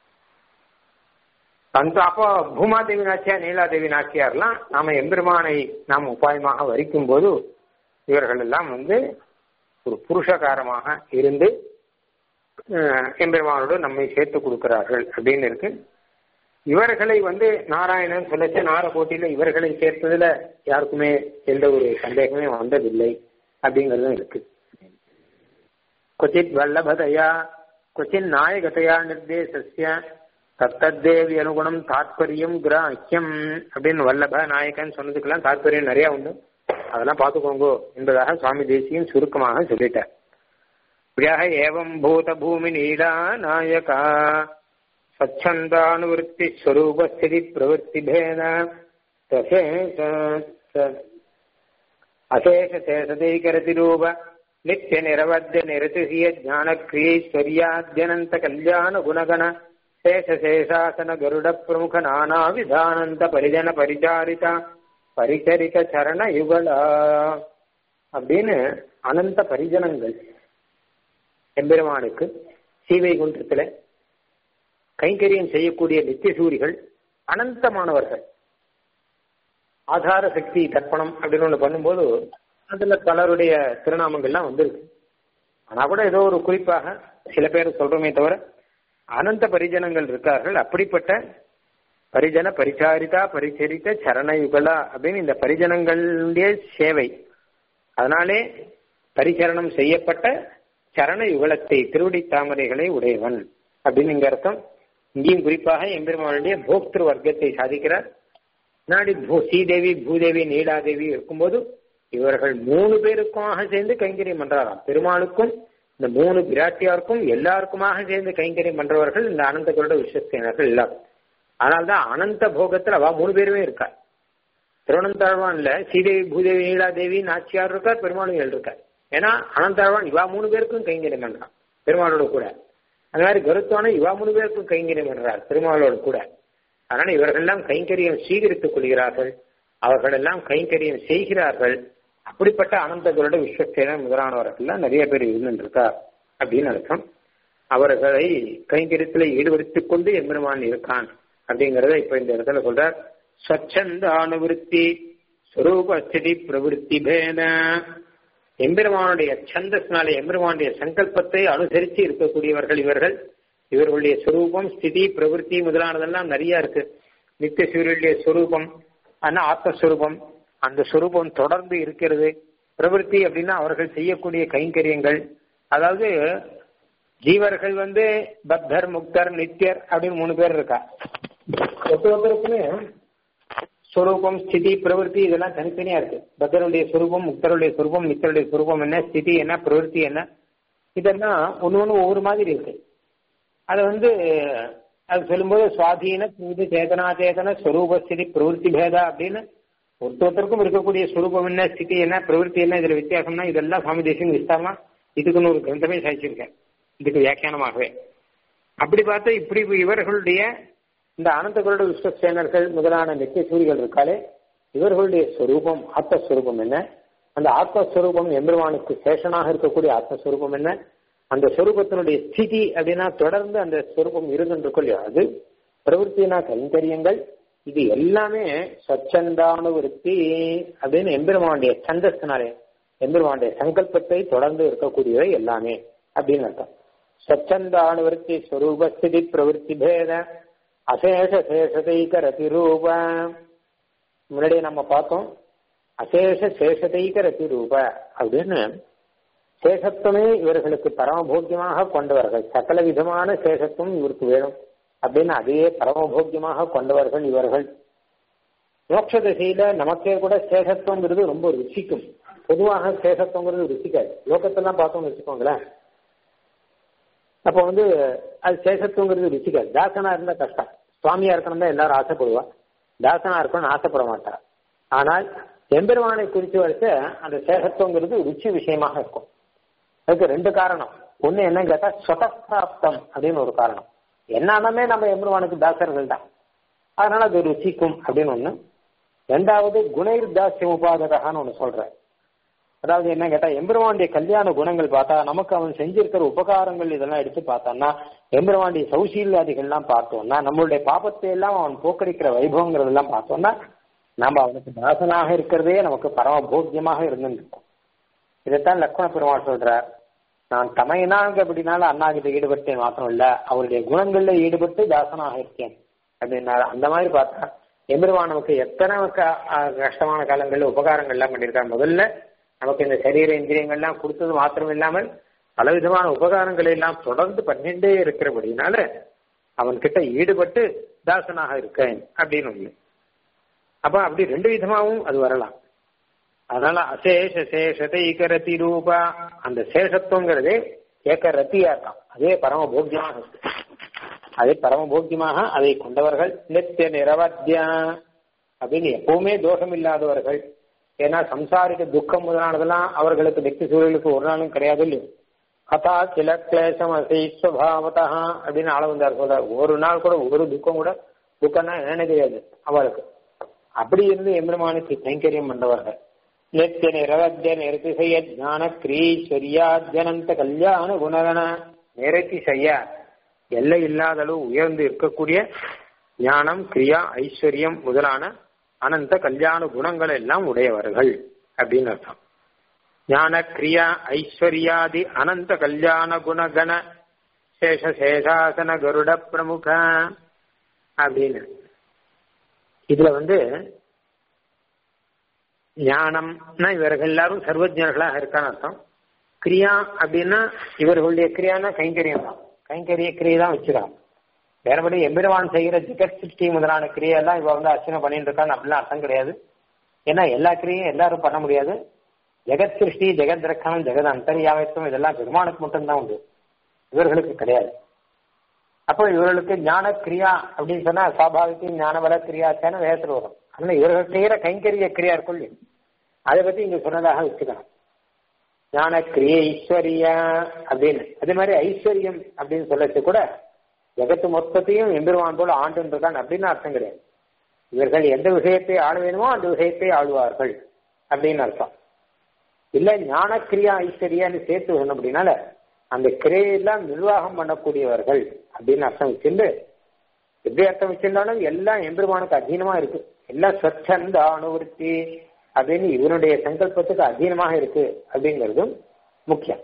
S1: அந்த அப்போ பூமாதேவி நாச்சியார் நீலாதேவி நாச்சியார்லாம் நாம எம்பெருமானை நாம் உபாயமாக வரிக்கும் போது இவர்கள் எல்லாம் வந்து ஒரு புருஷகாரமாக இருந்து எம்பெருமானோடு நம்மை சேர்த்து கொடுக்கிறார்கள் அப்படின்னு இருக்கு இவர்களை வந்து நாராயணன் சொல்லச்ச நாரகோட்டியில இவர்களை சேர்த்ததுல யாருக்குமே எந்த ஒரு சந்தேகமே வந்ததில்லை அப்படிங்கறதும் இருக்கு கொச்சித் வல்லபதையா கொச்சின் நாயகதையா நிர்தேசஸ்ய தத்தத்தேவி அனுகுணம் தாத்பரியம் கிராக்கியம் அப்படின்னு வல்லப நாயகன் சொன்னதுக்கெல்லாம் தாத்பரியம் நிறைய உண்டு அதெல்லாம் பார்த்துக்கோங்க என்பதாக சுவாமி தேசியம் சுருக்கமாக சொல்லிட்டார் இப்படியாக ஏவம் பூத பூமி நீலா நாயகா स्वच्छन्दानुवृत्ति स्वरूपस्थिति प्रवृत्तिभेद अशेष शेषदैकरतिरूप नित्य निरवध्य निरतिशीय ज्ञानक्रियैश्वर्याद्यनन्त कल्याण गुणगण शेष शेषासन गरुड प्रमुख नाना विधानन्त परिजन परिचारिता பரிசரிக்க சரண யுகலா அப்படின்னு அனந்த பரிஜனங்கள் எம்பெருமானுக்கு சீவைகுண்டத்துல கைங்கரியம் செய்யக்கூடிய நித்தியசூரிகள் அனந்தமானவர்கள் ஆதார சக்தி தர்ப்பணம் அப்படின்னு ஒண்ணு பண்ணும்போது அதுல பலருடைய திருநாமங்கள்லாம் வந்திருக்கு ஆனா கூட ஏதோ ஒரு குறிப்பாக சில பேர் சொல்றோமே தவிர அனந்த பரிஜனங்கள் இருக்கார்கள் அப்படிப்பட்ட பரிஜன பரிச்சாரிதா பரிச்சரித்த சரணயுகலா அப்படின்னு இந்த பரிஜனங்களுடைய சேவை அதனாலே பரிசரணம் செய்யப்பட்ட சரண யுகலத்தை திருவடி தாமரைகளை உடையவன் அப்படின்னு இங்க அர்த்தம் இங்கேயும் குறிப்பாக எம்பெருமானுடைய போக்திரு வர்க்கத்தை சாதிக்கிறார் நாடி பூ ஸ்ரீதேவி பூதேவி நீலாதேவி இருக்கும்போது இவர்கள் மூணு பேருக்குமாக சேர்ந்து கைங்கரியம் பண்றாராம் பெருமாளுக்கும் இந்த மூணு பிராட்டியாருக்கும் எல்லாருக்குமாக சேர்ந்து கைங்கரியம் பண்றவர்கள் இந்த அனந்த குருட விஸ்வஸ்தேனர்கள் எல்லாரும் அதனால்தான் அனந்த போகத்துல அவ மூணு பேருமே இருக்கா திருவனந்தாழ்வான்ல ஸ்ரீதேவி பூதேவி நீலாதேவி நாச்சியார் இருக்கார் பெருமாளும் இருக்கார் ஏன்னா அனந்தாழ்வான் இவா மூணு பேருக்கும் கைங்கரியம் பண்றான் பெருமாளோட கூட அந்த மாதிரி கருத்தான இவா மூணு பேருக்கும் கைங்கரியம் பண்றார் பெருமாளோட கூட அதனால இவர்கள்லாம் கைங்கரியம் சீகரித்துக் கொள்கிறார்கள் அவர்கள் எல்லாம் கைங்கரியம் செய்கிறார்கள் அப்படிப்பட்ட அனந்தகளோட விஸ்வசேன முதலானவர்கள்லாம் நிறைய பேர் இருந்துருக்கார் அப்படின்னு அர்த்தம் அவர்களை கைங்கரியத்தில் ஈடுபடுத்திக் கொண்டு எம்பெருமான் இருக்கான் அப்படிங்கறத இப்ப இந்த இடத்துல சொல்றார் ஸ்வச்சந்த அனுவிருத்தி ஸ்வரூபஸ்திதி பிரவருத்தி பேத எம்பெருமானுடைய சந்தஸ்னால எம்பெருமானுடைய சங்கல்பத்தை அனுசரித்து இருக்கக்கூடியவர்கள் இவர்கள் இவர்களுடைய ஸ்வரூபம் ஸ்திதி பிரவருத்தி முதலானதெல்லாம் நிறைய இருக்கு நித்திய சூரியனுடைய ஸ்வரூபம் ஆனா ஆத்மஸ்வரூபம் அந்த ஸ்வரூபம் தொடர்ந்து இருக்கிறது பிரவருத்தி அப்படின்னா அவர்கள் செய்யக்கூடிய கைங்கரியங்கள் அதாவது ஜீவர்கள் வந்து பத்தர் முக்தர் நித்தியர் அப்படின்னு மூணு பேர் இருக்கா ஒருத்தருக்குமே ஸ்வரூபம் ஸ்திதி பிரவருத்தி இதெல்லாம் தனித்தனியா இருக்கு பக்தருடைய சுரூபம் முக்தருடைய சுரூபம் நித்தருடைய சுரூபம் என்ன ஸ்திதி என்ன பிரவருத்தி என்ன இதெல்லாம் ஒன்று ஒன்று ஒவ்வொரு மாதிரி இருக்கு அது வந்து அது சொல்லும்போது சுவாதீன பூத சேதனா சேதன ஸ்வரூப ஸ்திதி பிரவருத்தி பேதா அப்படின்னு ஒருத்தருக்கும் இருக்கக்கூடிய ஸ்வரூபம் என்ன ஸ்திதி என்ன பிரவருத்தி என்ன இதுல வித்தியாசம்னா இதெல்லாம் சுவாமி தேசியம் விஸ்தாரமா இதுக்குன்னு ஒரு கிரந்தமே சாதிச்சிருக்கேன் இதுக்கு வியாக்கியானமாகவே அப்படி பார்த்தா இப்படி இவர்களுடைய இந்த அனந்தகுருட விஸ்வசேனர்கள் முதலான நித்திய சூரிகள் இருக்காலே இவர்களுடைய ஸ்வரூபம் ஆத்மஸ்வரூபம் என்ன அந்த ஆத்மஸ்வரூபம் எம்பெருமானுக்கு சேஷனாக இருக்கக்கூடிய ஆத்மஸ்வரூபம் என்ன அந்த ஸ்வரூபத்தினுடைய ஸ்திதி அப்படின்னா தொடர்ந்து அந்த ஸ்வரூபம் இருந்துருக்கும் இல்லையா அது பிரவருத்தினா கைங்கரியங்கள் இது எல்லாமே சச்சந்தானுவருத்தி அப்படின்னு எம்பெருமானுடைய சந்தஸ்தினாலே எம்பெருமானுடைய சங்கல்பத்தை தொடர்ந்து இருக்கக்கூடியவை எல்லாமே அப்படின்னு அர்த்தம் சச்சந்தானுவருத்தி ஸ்வரூபஸ்திதி பிரவருத்தி பேத அசேஷ சேஷதைக ரதிரூப முன்னாடியே நம்ம பார்த்தோம் அசேஷ சேஷதைக ரதிரூப அப்படின்னு சேஷத்துவமே இவர்களுக்கு பரமபோக்கியமாக கொண்டவர்கள் சகல விதமான சேஷத்துவம் இவருக்கு வேணும் அப்படின்னு அதையே பரமபோக்கியமாக கொண்டவர்கள் இவர்கள் மோட்ச திசையில நமக்கே கூட சேஷத்துவங்கிறது ரொம்ப ருசிக்கும் பொதுவாக சேஷத்துவங்கிறது ருசிக்காது லோகத்தெல்லாம் பார்த்தோம்னு வச்சுக்கோங்களேன் அப்போ வந்து அது சேஷத்துவங்கிறது ருச்சிக்காது தாசனா இருந்தா கஷ்டம் சுவாமியா இருக்கணும் தான் எல்லாரும் ஆசைப்படுவா தாசனா இருக்கணும்னு ஆசைப்பட மாட்டா ஆனால் எம்பெருமானை குறித்து வரைச்ச அந்த சேஷத்துவங்கிறது ருச்சி விஷயமாக இருக்கும் அதுக்கு ரெண்டு காரணம் ஒண்ணு என்னன்னு கேட்டா சொதப்பிராப்தம் அப்படின்னு ஒரு காரணம் என்னாலுமே நம்ம எம்பெருமானுக்கு தாசர்கள் தான் அதனால அது ருச்சிக்கும் அப்படின்னு ஒண்ணு ரெண்டாவது குணைர் தாசியம் உபாதகான்னு ஒண்ணு சொல்றேன் அதாவது என்ன கேட்டா எம்பெருமானுடைய கல்யாண குணங்கள் பார்த்தா நமக்கு அவன் செஞ்சிருக்கிற உபகாரங்கள் இதெல்லாம் எடுத்து பார்த்தான்னா எம்பெருமானுடைய சௌசீல்யாதிகள்லாம் பார்த்தோம்னா நம்மளுடைய பாபத்தை எல்லாம் அவன் போக்கடிக்கிற வைபவங்கிறதெல்லாம் பார்த்தோம்னா நாம அவனுக்கு தாசனாக இருக்கிறதே நமக்கு பரம போக்கியமாக இருந்துருக்கும் இதைத்தான் லக்ஷ்மண பெருமாள் சொல்றார் நான் தமையனாங்க அப்படின்னால அண்ணா கிட்ட ஈடுபட்டேன் மாத்திரம் இல்ல அவருடைய குணங்கள்ல ஈடுபட்டு தாசனாக இருக்கேன் அப்படின்னாரு அந்த மாதிரி பார்த்தா எம்பெருமான் நமக்கு எத்தனை கஷ்டமான காலங்கள்ல உபகாரங்கள்லாம் பண்ணியிருக்காரு முதல்ல நமக்கு இந்த சரீர இந்திரியங்கள்லாம் கொடுத்தது மாத்திரம் இல்லாமல் பலவிதமான உபகாரங்களை எல்லாம் தொடர்ந்து பண்ணிட்டே இருக்கிறபடினால அவன் கிட்ட ஈடுபட்டு தாசனாக இருக்கேன் அப்படின்னு ஒண்ணு அப்ப அப்படி ரெண்டு விதமாகவும் அது வரலாம் அதனால அசேஷ சேஷத்தை ரத்தி ரூபா அந்த சேஷத்துவங்கிறதே ஏக்க ரத்தியா இருக்கான் அதே பரம போக்கியமாக இருக்கு அதே பரம போக்கியமாக அதை கொண்டவர்கள் நித்திய நிரவத்தியா அப்படின்னு எப்பவுமே தோஷம் இல்லாதவர்கள் ஏன்னா சம்சாரிக்க துக்கம் முதலானதெல்லாம் அவர்களுக்கு நித்திய சூழலுக்கு ஒரு நாளும் கிடையாது இல்லையோ கதா சில கிளேசம் அசைஸ்வபாவதா அப்படின்னு ஆள வந்தார் சொல்றார் ஒரு நாள் கூட ஒரு துக்கம் கூட துக்கம்னா என்ன தெரியாது அவளுக்கு அப்படி இருந்து எம்பெருமானுக்கு கைங்கரியம் பண்றவர்கள் நித்திய நிரவத்திய நிறுத்திசைய ஞான கிரீஸ்வரியாத்யனந்த கல்யாண குணகன நிறத்தி செய்ய எல்லை இல்லாத அளவு உயர்ந்து இருக்கக்கூடிய ஞானம் கிரியா ஐஸ்வர்யம் முதலான அனந்த கல்யாண குணங்கள் எல்லாம் உடையவர்கள் அப்படின்னு அர்த்தம் ஞான கிரியா ஐஸ்வர்யாதி அனந்த கல்யாண குணகண சேஷ சேஷாசன கருட பிரமுக அப்படின்னு இதுல வந்து ஞானம்னா இவர்கள் எல்லாரும் சர்வஜர்களாக இருக்கான்னு அர்த்தம் கிரியா அப்படின்னா இவர்களுடைய கிரியானா கைங்கரியம் தான் கைங்கரிய கிரியை தான் வச்சிருக்காங்க வேறபடி எம்பெருமான் செய்கிற ஜெகத் சிருஷ்டி முதலான கிரியெல்லாம் இவ வந்து அர்ச்சனை பண்ணிட்டு இருக்கான்னு அப்படிலாம் அர்த்தம் கிடையாது ஏன்னா எல்லா கிரியும் எல்லாரும் பண்ண முடியாது ஜெகத் சிருஷ்டி ஜெகத் ரக்கணம் ஜெகத் அந்தரியாவத்துவம் இதெல்லாம் பெருமானுக்கு மட்டும்தான் உண்டு இவர்களுக்கு கிடையாது அப்போ இவர்களுக்கு ஞான கிரியா அப்படின்னு சொன்னா சுவாபாவிக்கு ஞானபல கிரியாச்சான வேகத்தில் வரும் அதனால இவர்கள் செய்கிற கைங்கரிய கிரியா இருக்கும் அதை பத்தி இங்க சொன்னதாக வச்சுக்கலாம் ஞான கிரியை ஐஸ்வர்யா அப்படின்னு அதே மாதிரி ஐஸ்வர்யம் அப்படின்னு சொல்லச்சு கூட ஜெகத்து மொத்தத்தையும் எம்பெருமான் போல ஆண்டுன்றதான் அப்படின்னு அர்த்தம் கிடையாது இவர்கள் எந்த விஷயத்தை ஆள வேணுமோ அந்த விஷயத்தை ஆளுவார்கள் அப்படின்னு அர்த்தம் இல்ல ஞான கிரியா ஐஸ்வர்யான்னு சேர்த்து சொல்லணும் அப்படின்னால அந்த கிரியையெல்லாம் நிர்வாகம் பண்ணக்கூடியவர்கள் அப்படின்னு அர்த்தம் வச்சிருந்து எப்படி அர்த்தம் வச்சிருந்தாலும் எல்லாம் எம்பெருமானுக்கு அதீனமா இருக்கு எல்லாம் ஸ்வச்சந்த அனுவருத்தி அப்படின்னு இவனுடைய சங்கல்பத்துக்கு அதீனமாக இருக்கு அப்படிங்கிறதும் முக்கியம்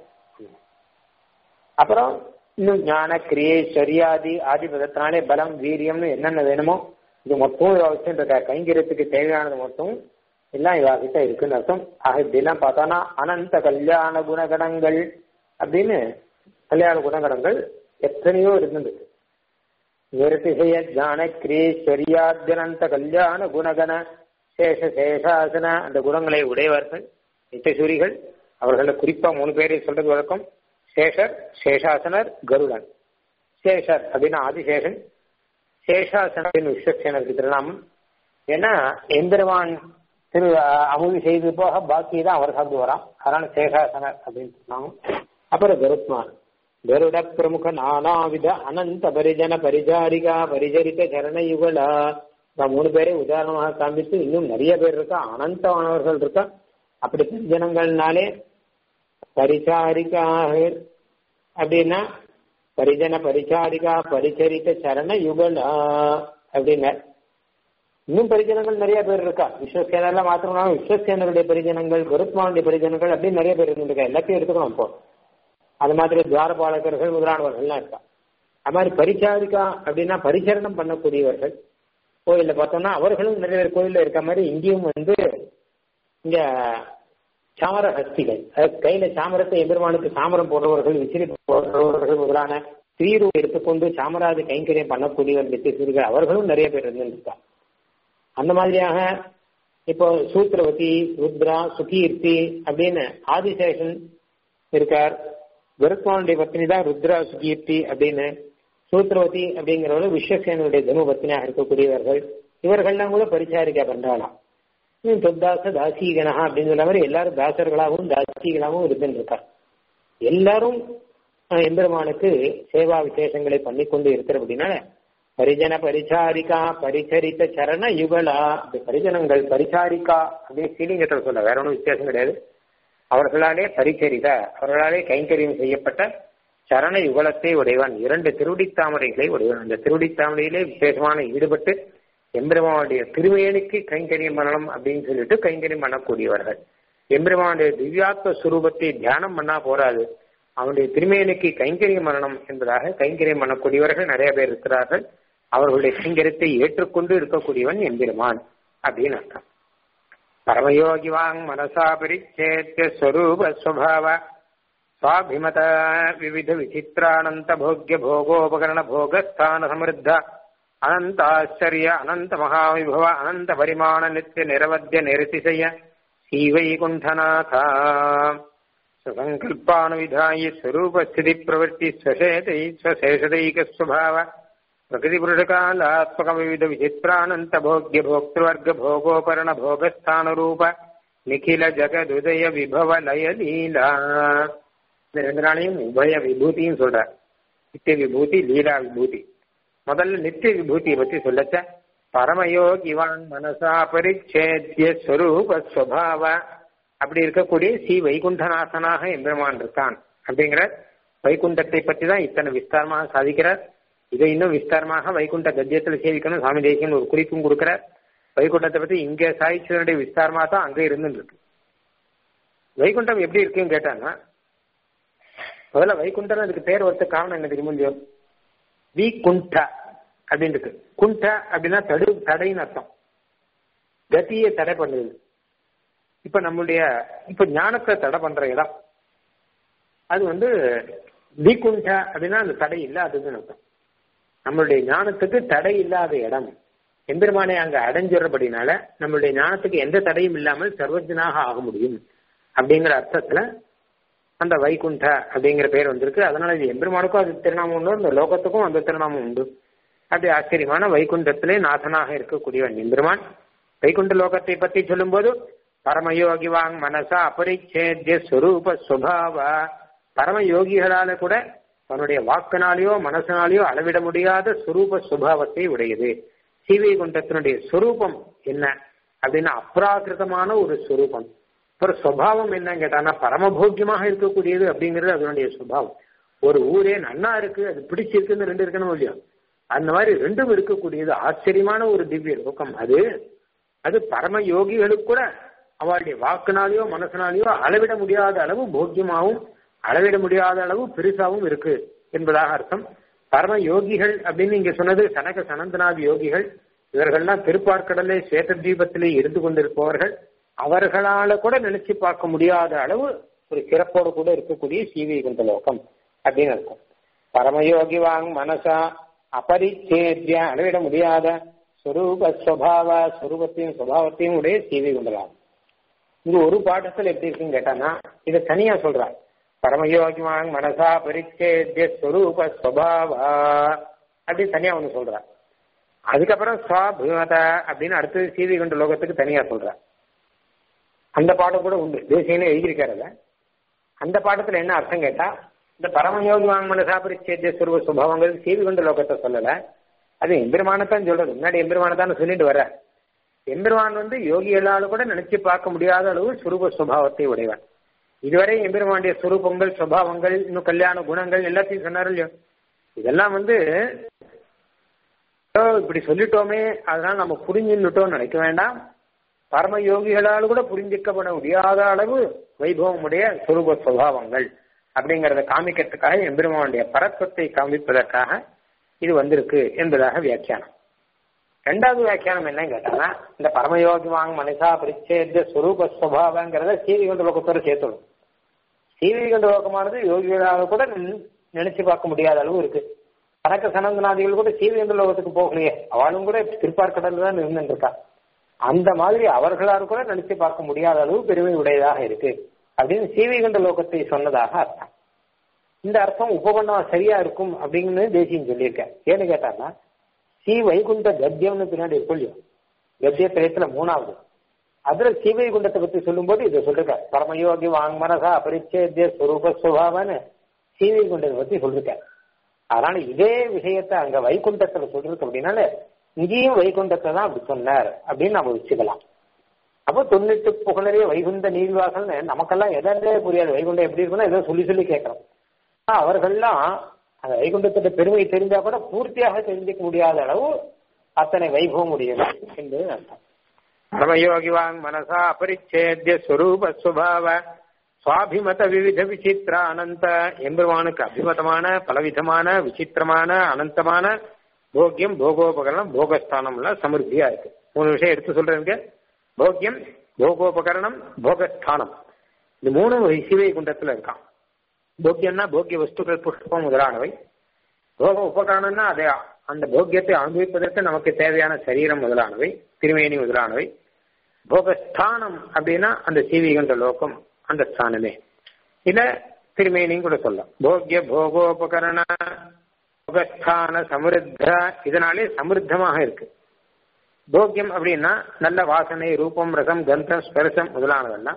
S1: அப்புறம் இன்னும் ஞான கிரியை சரியாதி ஆதிபதத்தினாலே பலம் வீரியம்னு என்னென்ன வேணுமோ இது மொத்தம் இவ வச்சுருக்க கைங்கரியத்துக்கு தேவையானது மொத்தம் எல்லாம் இவா கிட்ட இருக்குன்னு அர்த்தம் ஆக இப்படிலாம் பார்த்தோன்னா அனந்த கல்யாண குணகணங்கள் அப்படின்னு கல்யாண குணகணங்கள் எத்தனையோ இருந்துருக்கு நிறுத்திசய ஞான கிரீஸ்வரியாத்யனந்த கல்யாண குணகண சேஷ சேஷாசன அந்த குணங்களை உடையவர்கள் நித்தசூரிகள் அவர்களை குறிப்பா மூணு பேரை சொல்றது வழக்கம் சேஷர் சேஷாசனர் கருடன் சேஷர் அப்படின்னு ஆதிசேஷன் சேஷாசன விஸ்வசேனருக்கு திருநாமம் ஏன்னா எம்பெருமான் திரு அமுதி செய்து போக பாக்கி தான் அவர் சாப்பிட்டு வரான் அதனால சேஷாசனர் அப்படின்னு சொன்னாங்க அப்புறம் கருத்மான் கருட பிரமுக நானாவித அனந்த பரிஜன பரிஜாரிகா பரிஜரித்த சரணயுகளா இந்த மூணு பேரை உதாரணமாக காண்பித்து இன்னும் நிறைய பேர் இருக்கா அனந்தமானவர்கள் இருக்கா அப்படி பரிஜனங்கள்னாலே பரிசாரிக்காக அப்படின்னா பரிஜன பரிசாரிகா பரிச்சரித்த சரண யுகலா அப்படின்னா இன்னும் பரிஜனங்கள் நிறைய பேர் இருக்கா விஸ்வசேனர்ல மாத்திரம் விஸ்வசேனருடைய பரிஜனங்கள் கருத்மானுடைய பரிஜனங்கள் அப்படின்னு நிறைய பேர் இருந்துருக்கா எல்லாத்தையும் எடுத்துக்கணும் இப்போ அது மாதிரி துவாரபாலகர்கள் முதலானவர்கள்லாம் இருக்கா அது மாதிரி பரிசாரிக்கா அப்படின்னா பரிசரணம் பண்ணக்கூடியவர்கள் கோயில்ல பார்த்தோம்னா அவர்களும் நிறைய பேர் கோயில்ல இருக்க மாதிரி இங்கேயும் வந்து இங்க சாமர ஹஸ்திகள் அதாவது கையில சாமரத்தை எம்பெருமானுக்கு சாமரம் போடுறவர்கள் விசிறி போடுறவர்கள் முதலான தீரு எடுத்துக்கொண்டு சாமராஜ கைங்கரியம் பண்ணக்கூடியவர் நித்தியசூரிகள் அவர்களும் நிறைய பேர் இருந்திருக்கா அந்த மாதிரியாக இப்போ சூத்திரவதி ருத்ரா சுகீர்த்தி அப்படின்னு ஆதிசேஷன் இருக்கார் கருத்மானுடைய பத்னி தான் ருத்ரா சுகீர்த்தி அப்படின்னு சூத்திரவதி அப்படிங்கிறவர்கள் விஸ்வசேனுடைய தனு பத்னியாக இருக்கக்கூடியவர்கள் இவர்கள்லாம் கூட பரிசாரிக்கா பண்றாளாம் தொத்தாச தாசீகனஹா அப்படின்னு சொல்ற மாதிரி எல்லாரும் தாசர்களாகவும் தாசீகளாகவும் இருந்துருக்கார் எல்லாரும் எம்பெருமானுக்கு சேவா விசேஷங்களை பண்ணி கொண்டு இருக்கிற அப்படின்னால பரிஜன பரிசாரிகா பரிசரித்த சரண யுகலா இந்த பரிஜனங்கள் பரிசாரிக்கா அப்படின்னு சீலிங்கத்தில் சொல்ல வேற ஒன்றும் வித்தியாசம் கிடையாது அவர்களாலே பரிச்சரித அவர்களாலே கைங்கரியம் செய்யப்பட்ட சரண யுகலத்தை உடையவன் இரண்டு திருவடித்தாமரைகளை உடையவன் அந்த திருவடித்தாமரையிலே விசேஷமான ஈடுபட்டு எம்பெருமானுடைய திருவேணிக்கு கைங்கரியம் பண்ணணும் அப்படின்னு சொல்லிட்டு கைங்கரியம் பண்ணக்கூடியவர்கள் எம்பெருமானுடைய திவ்யாத்ம சுரூபத்தை தியானம் பண்ணா போராது அவனுடைய திருமேனிக்கு கைங்கரியம் பண்ணணும் என்பதாக கைங்கரியம் பண்ணக்கூடியவர்கள் நிறைய பேர் இருக்கிறார்கள் அவர்களுடைய கைங்கரியத்தை ஏற்றுக்கொண்டு இருக்கக்கூடியவன் எம்பெருமான் அப்படின்னு அர்த்தம் பரமயோகி வாங் மனசா பரிச்சேத்திய ஸ்வரூப ஸ்வபாவ சுவாபிமத விவித விசித்திரானந்த போக்ய போகோபகரண போகஸ்தான சமிருத்த அனந்தாச்சரிய அனந்த மகாவிபவ அனந்த பரிமாண நித்திய நிரவத்திய நிரதிசய ஸ்ரீவைகுண்டநாதா சுசங்கல்பானுவிதாயி ஸ்வரூபஸ்திதி பிரவೃತ್ತಿ ஸ்வசேதை ஸ்வசேஷதைக ஸ்வபாவ பிரகிருதி புருஷகாலாத்மக விவித விசித்ரானந்த போக்ய போக்திருவர்க போகோபரண போகஸ்தான ரூப நிகில ஜகதுதய விபவ லய லீலா இந்த ரெண்டு நாளையும் உபய விபூதியும் சொல்ற நித்திய விபூதி லீலா விபூதி முதல்ல நித்திய விபூதியை பத்தி சொல்லச்ச பரமயோகிவான் மனசா பரிச்சேத்திய ஸ்வரூப ஸ்வபாவ அப்படி இருக்கக்கூடிய ஸ்ரீ வைகுண்டநாசனாக எம்பெருமான் இருக்கான் அப்படிங்கிற வைகுண்டத்தை பற்றி தான் இத்தனை விஸ்தாரமாக சாதிக்கிறார் இதை இன்னும் விஸ்தாரமாக வைகுண்ட கத்தியத்தில் சேவிக்கணும் சுவாமி தேசியன் ஒரு குறிப்பும் கொடுக்கிறார் வைகுண்டத்தை பத்தி இங்க சாதிச்சதனுடைய விஸ்தாரமா தான் அங்க இருந்து இருக்கு வைகுண்டம் எப்படி இருக்குன்னு கேட்டாங்கன்னா முதல்ல வைகுண்டம் அதுக்கு பேர் ஒருத்த காரணம் என்ன தெரியுமோ இல்லையோ வி குண்ட அப்படின்னு இருக்கு குண்ட அப்படின்னா தடு தடைன்னு அர்த்தம் கத்தியை தடை பண்ணுது இப்ப நம்மளுடைய இப்ப ஞானத்தை தடை பண்ற இடம் அது வந்து விகுண்ட அப்படின்னா அந்த தடை இல்லாததுன்னு அர்த்தம் நம்மளுடைய ஞானத்துக்கு தடை இல்லாத இடம் எம்பெருமானை அங்க அடைஞ்சிடுறபடினால நம்மளுடைய ஞானத்துக்கு எந்த தடையும் இல்லாமல் சர்வஜனாக ஆக முடியும் அப்படிங்கிற அர்த்தத்துல அந்த வைகுண்ட அப்படிங்கிற பேர் வந்திருக்கு அதனால இது எம்பெருமானுக்கும் அது திருநாமம் உண்டு அந்த லோகத்துக்கும் அந்த திருநாமம் உண்டு அப்படி ஆச்சரியமான வைகுண்டத்திலே நாதனாக இருக்கக்கூடியவன் எம்பெருமான் வைகுண்ட லோகத்தை பற்றி சொல்லும்போது பரமயோகி வாங் மனசா அபரிச்சேத்திய ஸ்வரூப சுபாவ பரமயோகிகளால கூட தன்னுடைய வாக்கினாலேயோ மனசினாலேயோ அளவிட முடியாத சுரூப சுபாவத்தை உடையது சீவை குண்டத்தினுடைய சுரூபம் என்ன அப்படின்னா அப்ராகிருதமான ஒரு சுரூபம் ஒரு சுவாவம் என்னன்னு கேட்டானா பரமபோக்கியமாக இருக்கக்கூடியது அப்படிங்கிறது அதனுடைய சுபாவம் ஒரு ஊரே நன்னா இருக்கு அது பிடிச்சிருக்குன்னு ரெண்டு இருக்கணும் இல்லையா அந்த மாதிரி ரெண்டும் இருக்கக்கூடியது ஆச்சரியமான ஒரு திவ்ய லோகம் அது அது பரம யோகிகளுக்கு கூட அவளுடைய வாக்குனாலேயோ மனசனாலேயோ அளவிட முடியாத அளவு போக்கியமாகவும் அளவிட முடியாத அளவு பெருசாவும் இருக்கு என்பதாக அர்த்தம் பரம யோகிகள் அப்படின்னு இங்க சொன்னது சனக சனந்தநாத யோகிகள் இவர்கள்லாம் திருப்பார்க்கடலே சேத்த தீபத்திலே இருந்து கொண்டிருப்பவர்கள் அவர்களால கூட நினைச்சு பார்க்க முடியாத அளவு ஒரு சிறப்போடு கூட இருக்கக்கூடிய சீவை குண்ட லோகம் அப்படின்னு அர்த்தம் பரமயோகி வாங் மனசா அபரிச்சேத்திய அளவிட முடியாத ஸ்வரூப ஸ்வபாவ ஸ்வரூபத்தையும் சுபாவத்தையும் உடைய சீவை குண்டலாம் இங்க ஒரு பாடத்துல எப்படி இருக்குன்னு கேட்டானா இதை தனியா சொல்றாங்க பரமயோகி வாங் மனசா பரிச்சேத்திய ஸ்வரூப ஸ்வபாவா அப்படின்னு தனியா ஒண்ணு சொல்றார் அதுக்கப்புறம் ஸ்வாபிமத அப்படின்னு அடுத்தது சீவி கொண்ட லோகத்துக்கு தனியா சொல்றார் அந்த பாடம் கூட உண்டு தேசியன்னு எழுதியிருக்காரு அந்த பாடத்துல என்ன அர்த்தம் கேட்டா இந்த பரமயோகி வாங் மனசா பரிச்சேத்திய ஸ்வரூப சுபாவங்கள் சீவி கொண்ட லோகத்தை சொல்லல அது எம்பெருமானத்தான் சொல்றது முன்னாடி எம்பெருமானத்தான் சொல்லிட்டு வர எம்பெருமான் வந்து யோகிகளால கூட நினைச்சு பார்க்க முடியாத அளவு சுரூப சுபாவத்தை உடையவன் இதுவரை எம்பெருமானுடைய சுரூபங்கள் சுபாவங்கள் இன்னும் கல்யாண குணங்கள் எல்லாத்தையும் சொன்னார் இல்லையோ இதெல்லாம் வந்து இப்படி சொல்லிட்டோமே அதனால நம்ம புரிஞ்சுட்டோம் நினைக்க வேண்டாம் பரம யோகிகளால் கூட புரிஞ்சிக்கப்பட முடியாத அளவு வைபவமுடைய சுரூப சுபாவங்கள் அப்படிங்கறத காமிக்கிறதுக்காக எம்பெருமானுடைய பரத்வத்தை காமிப்பதற்காக இது வந்திருக்கு என்பதாக வியாக்கியானம் ரெண்டாவது வியாக்கியானம் என்னன்னு கேட்டாங்கன்னா இந்த பரமயோகி வாங்க மனசா பரிச்சேத சுரூப சுவாவங்கிறத சீவிகண்ட லோகத்தோட சேர்த்துடும் சீவிகண்ட லோகமானது யோகிகளாக கூட நினைச்சு பார்க்க முடியாத அளவு இருக்கு கணக்க சனந்தநாதிகள் கூட சீவிகண்ட லோகத்துக்கு போகலையே அவளும் கூட திருப்பார்கடல் தான் இருந்துட்டு இருக்கா அந்த மாதிரி அவர்களால் கூட நினைச்சு பார்க்க முடியாத அளவு பெருமை உடையதாக இருக்கு அப்படின்னு சீவிகண்ட லோகத்தை சொன்னதாக அர்த்தம் இந்த அர்த்தம் உபகண்டம் சரியா இருக்கும் அப்படின்னு தேசியம் சொல்லியிருக்கேன் ஏன்னு கேட்டாங்கன்னா ஸ்ரீ வைகுண்ட கத்தியம்னு பின்னாடி இருக்கும் இல்லையோ கத்திய திரயத்துல மூணாவது அதுல ஸ்ரீ வைகுண்டத்தை பத்தி சொல்லும்போது இதை சொல்லிருக்க பரமயோகி வாங் மனசா அபரிச்சேத்திய ஸ்வரூப சுபாவன்னு ஸ்ரீ வைகுண்டத்தை பத்தி சொல்லிருக்காரு அதனால இதே விஷயத்த அங்க வைகுண்டத்துல சொல்லிருக்கு அப்படின்னால இங்கேயும் வைகுண்டத்தை தான் அப்படி சொன்னார் அப்படின்னு நம்ம வச்சுக்கலாம் அப்போ தொண்ணூத்து புகழரே வைகுண்ட நீர்வாசல்னு நமக்கெல்லாம் எதே புரியாது வைகுண்டம் எப்படி இருக்குன்னா ஏதோ சொல்லி சொல்லி கேட்கறோம் அவர்கள்லாம் அந்த வைகுண்டத்தோட பெருமை தெரிஞ்சா கூட பூர்த்தியாக தெரிஞ்சுக்க முடியாத அளவு அத்தனை வைபவம் உடையது என்பது அர்த்தம் பரமயோகி வாங் மனசா அபரிச்சேத்திய ஸ்வரூப சுபாவ சுவாபிமத விவித விசித்திர அனந்த எம்பெருமானுக்கு அபிமதமான பலவிதமான விசித்திரமான அனந்தமான போக்கியம் போகோபகரணம் போகஸ்தானம் எல்லாம் சமிருத்தியா இருக்கு மூணு விஷயம் எடுத்து சொல்றேங்க போக்கியம் போகோபகரணம் போகஸ்தானம் இந்த மூணு சிவை குண்டத்துல இருக்கான் போக்கியம்னா போக்கிய வஸ்துக்கள் புஷ்பம் முதலானவை போக உபகரணம்னா அதை அந்த போக்கியத்தை அனுபவிப்பதற்கு நமக்கு தேவையான சரீரம் முதலானவை திருமேனி முதலானவை போகஸ்தானம் அப்படின்னா அந்த சீவிகண்ட லோகம் அந்த ஸ்தானமே இல்ல திருமேனியும் கூட சொல்லலாம் போக்கிய போகோபகரண போகஸ்தான சமிருத்த இதனாலே சமிருத்தமாக இருக்கு போக்கியம் அப்படின்னா நல்ல வாசனை ரூபம் ரசம் கந்தம் ஸ்பர்சம் முதலானதெல்லாம்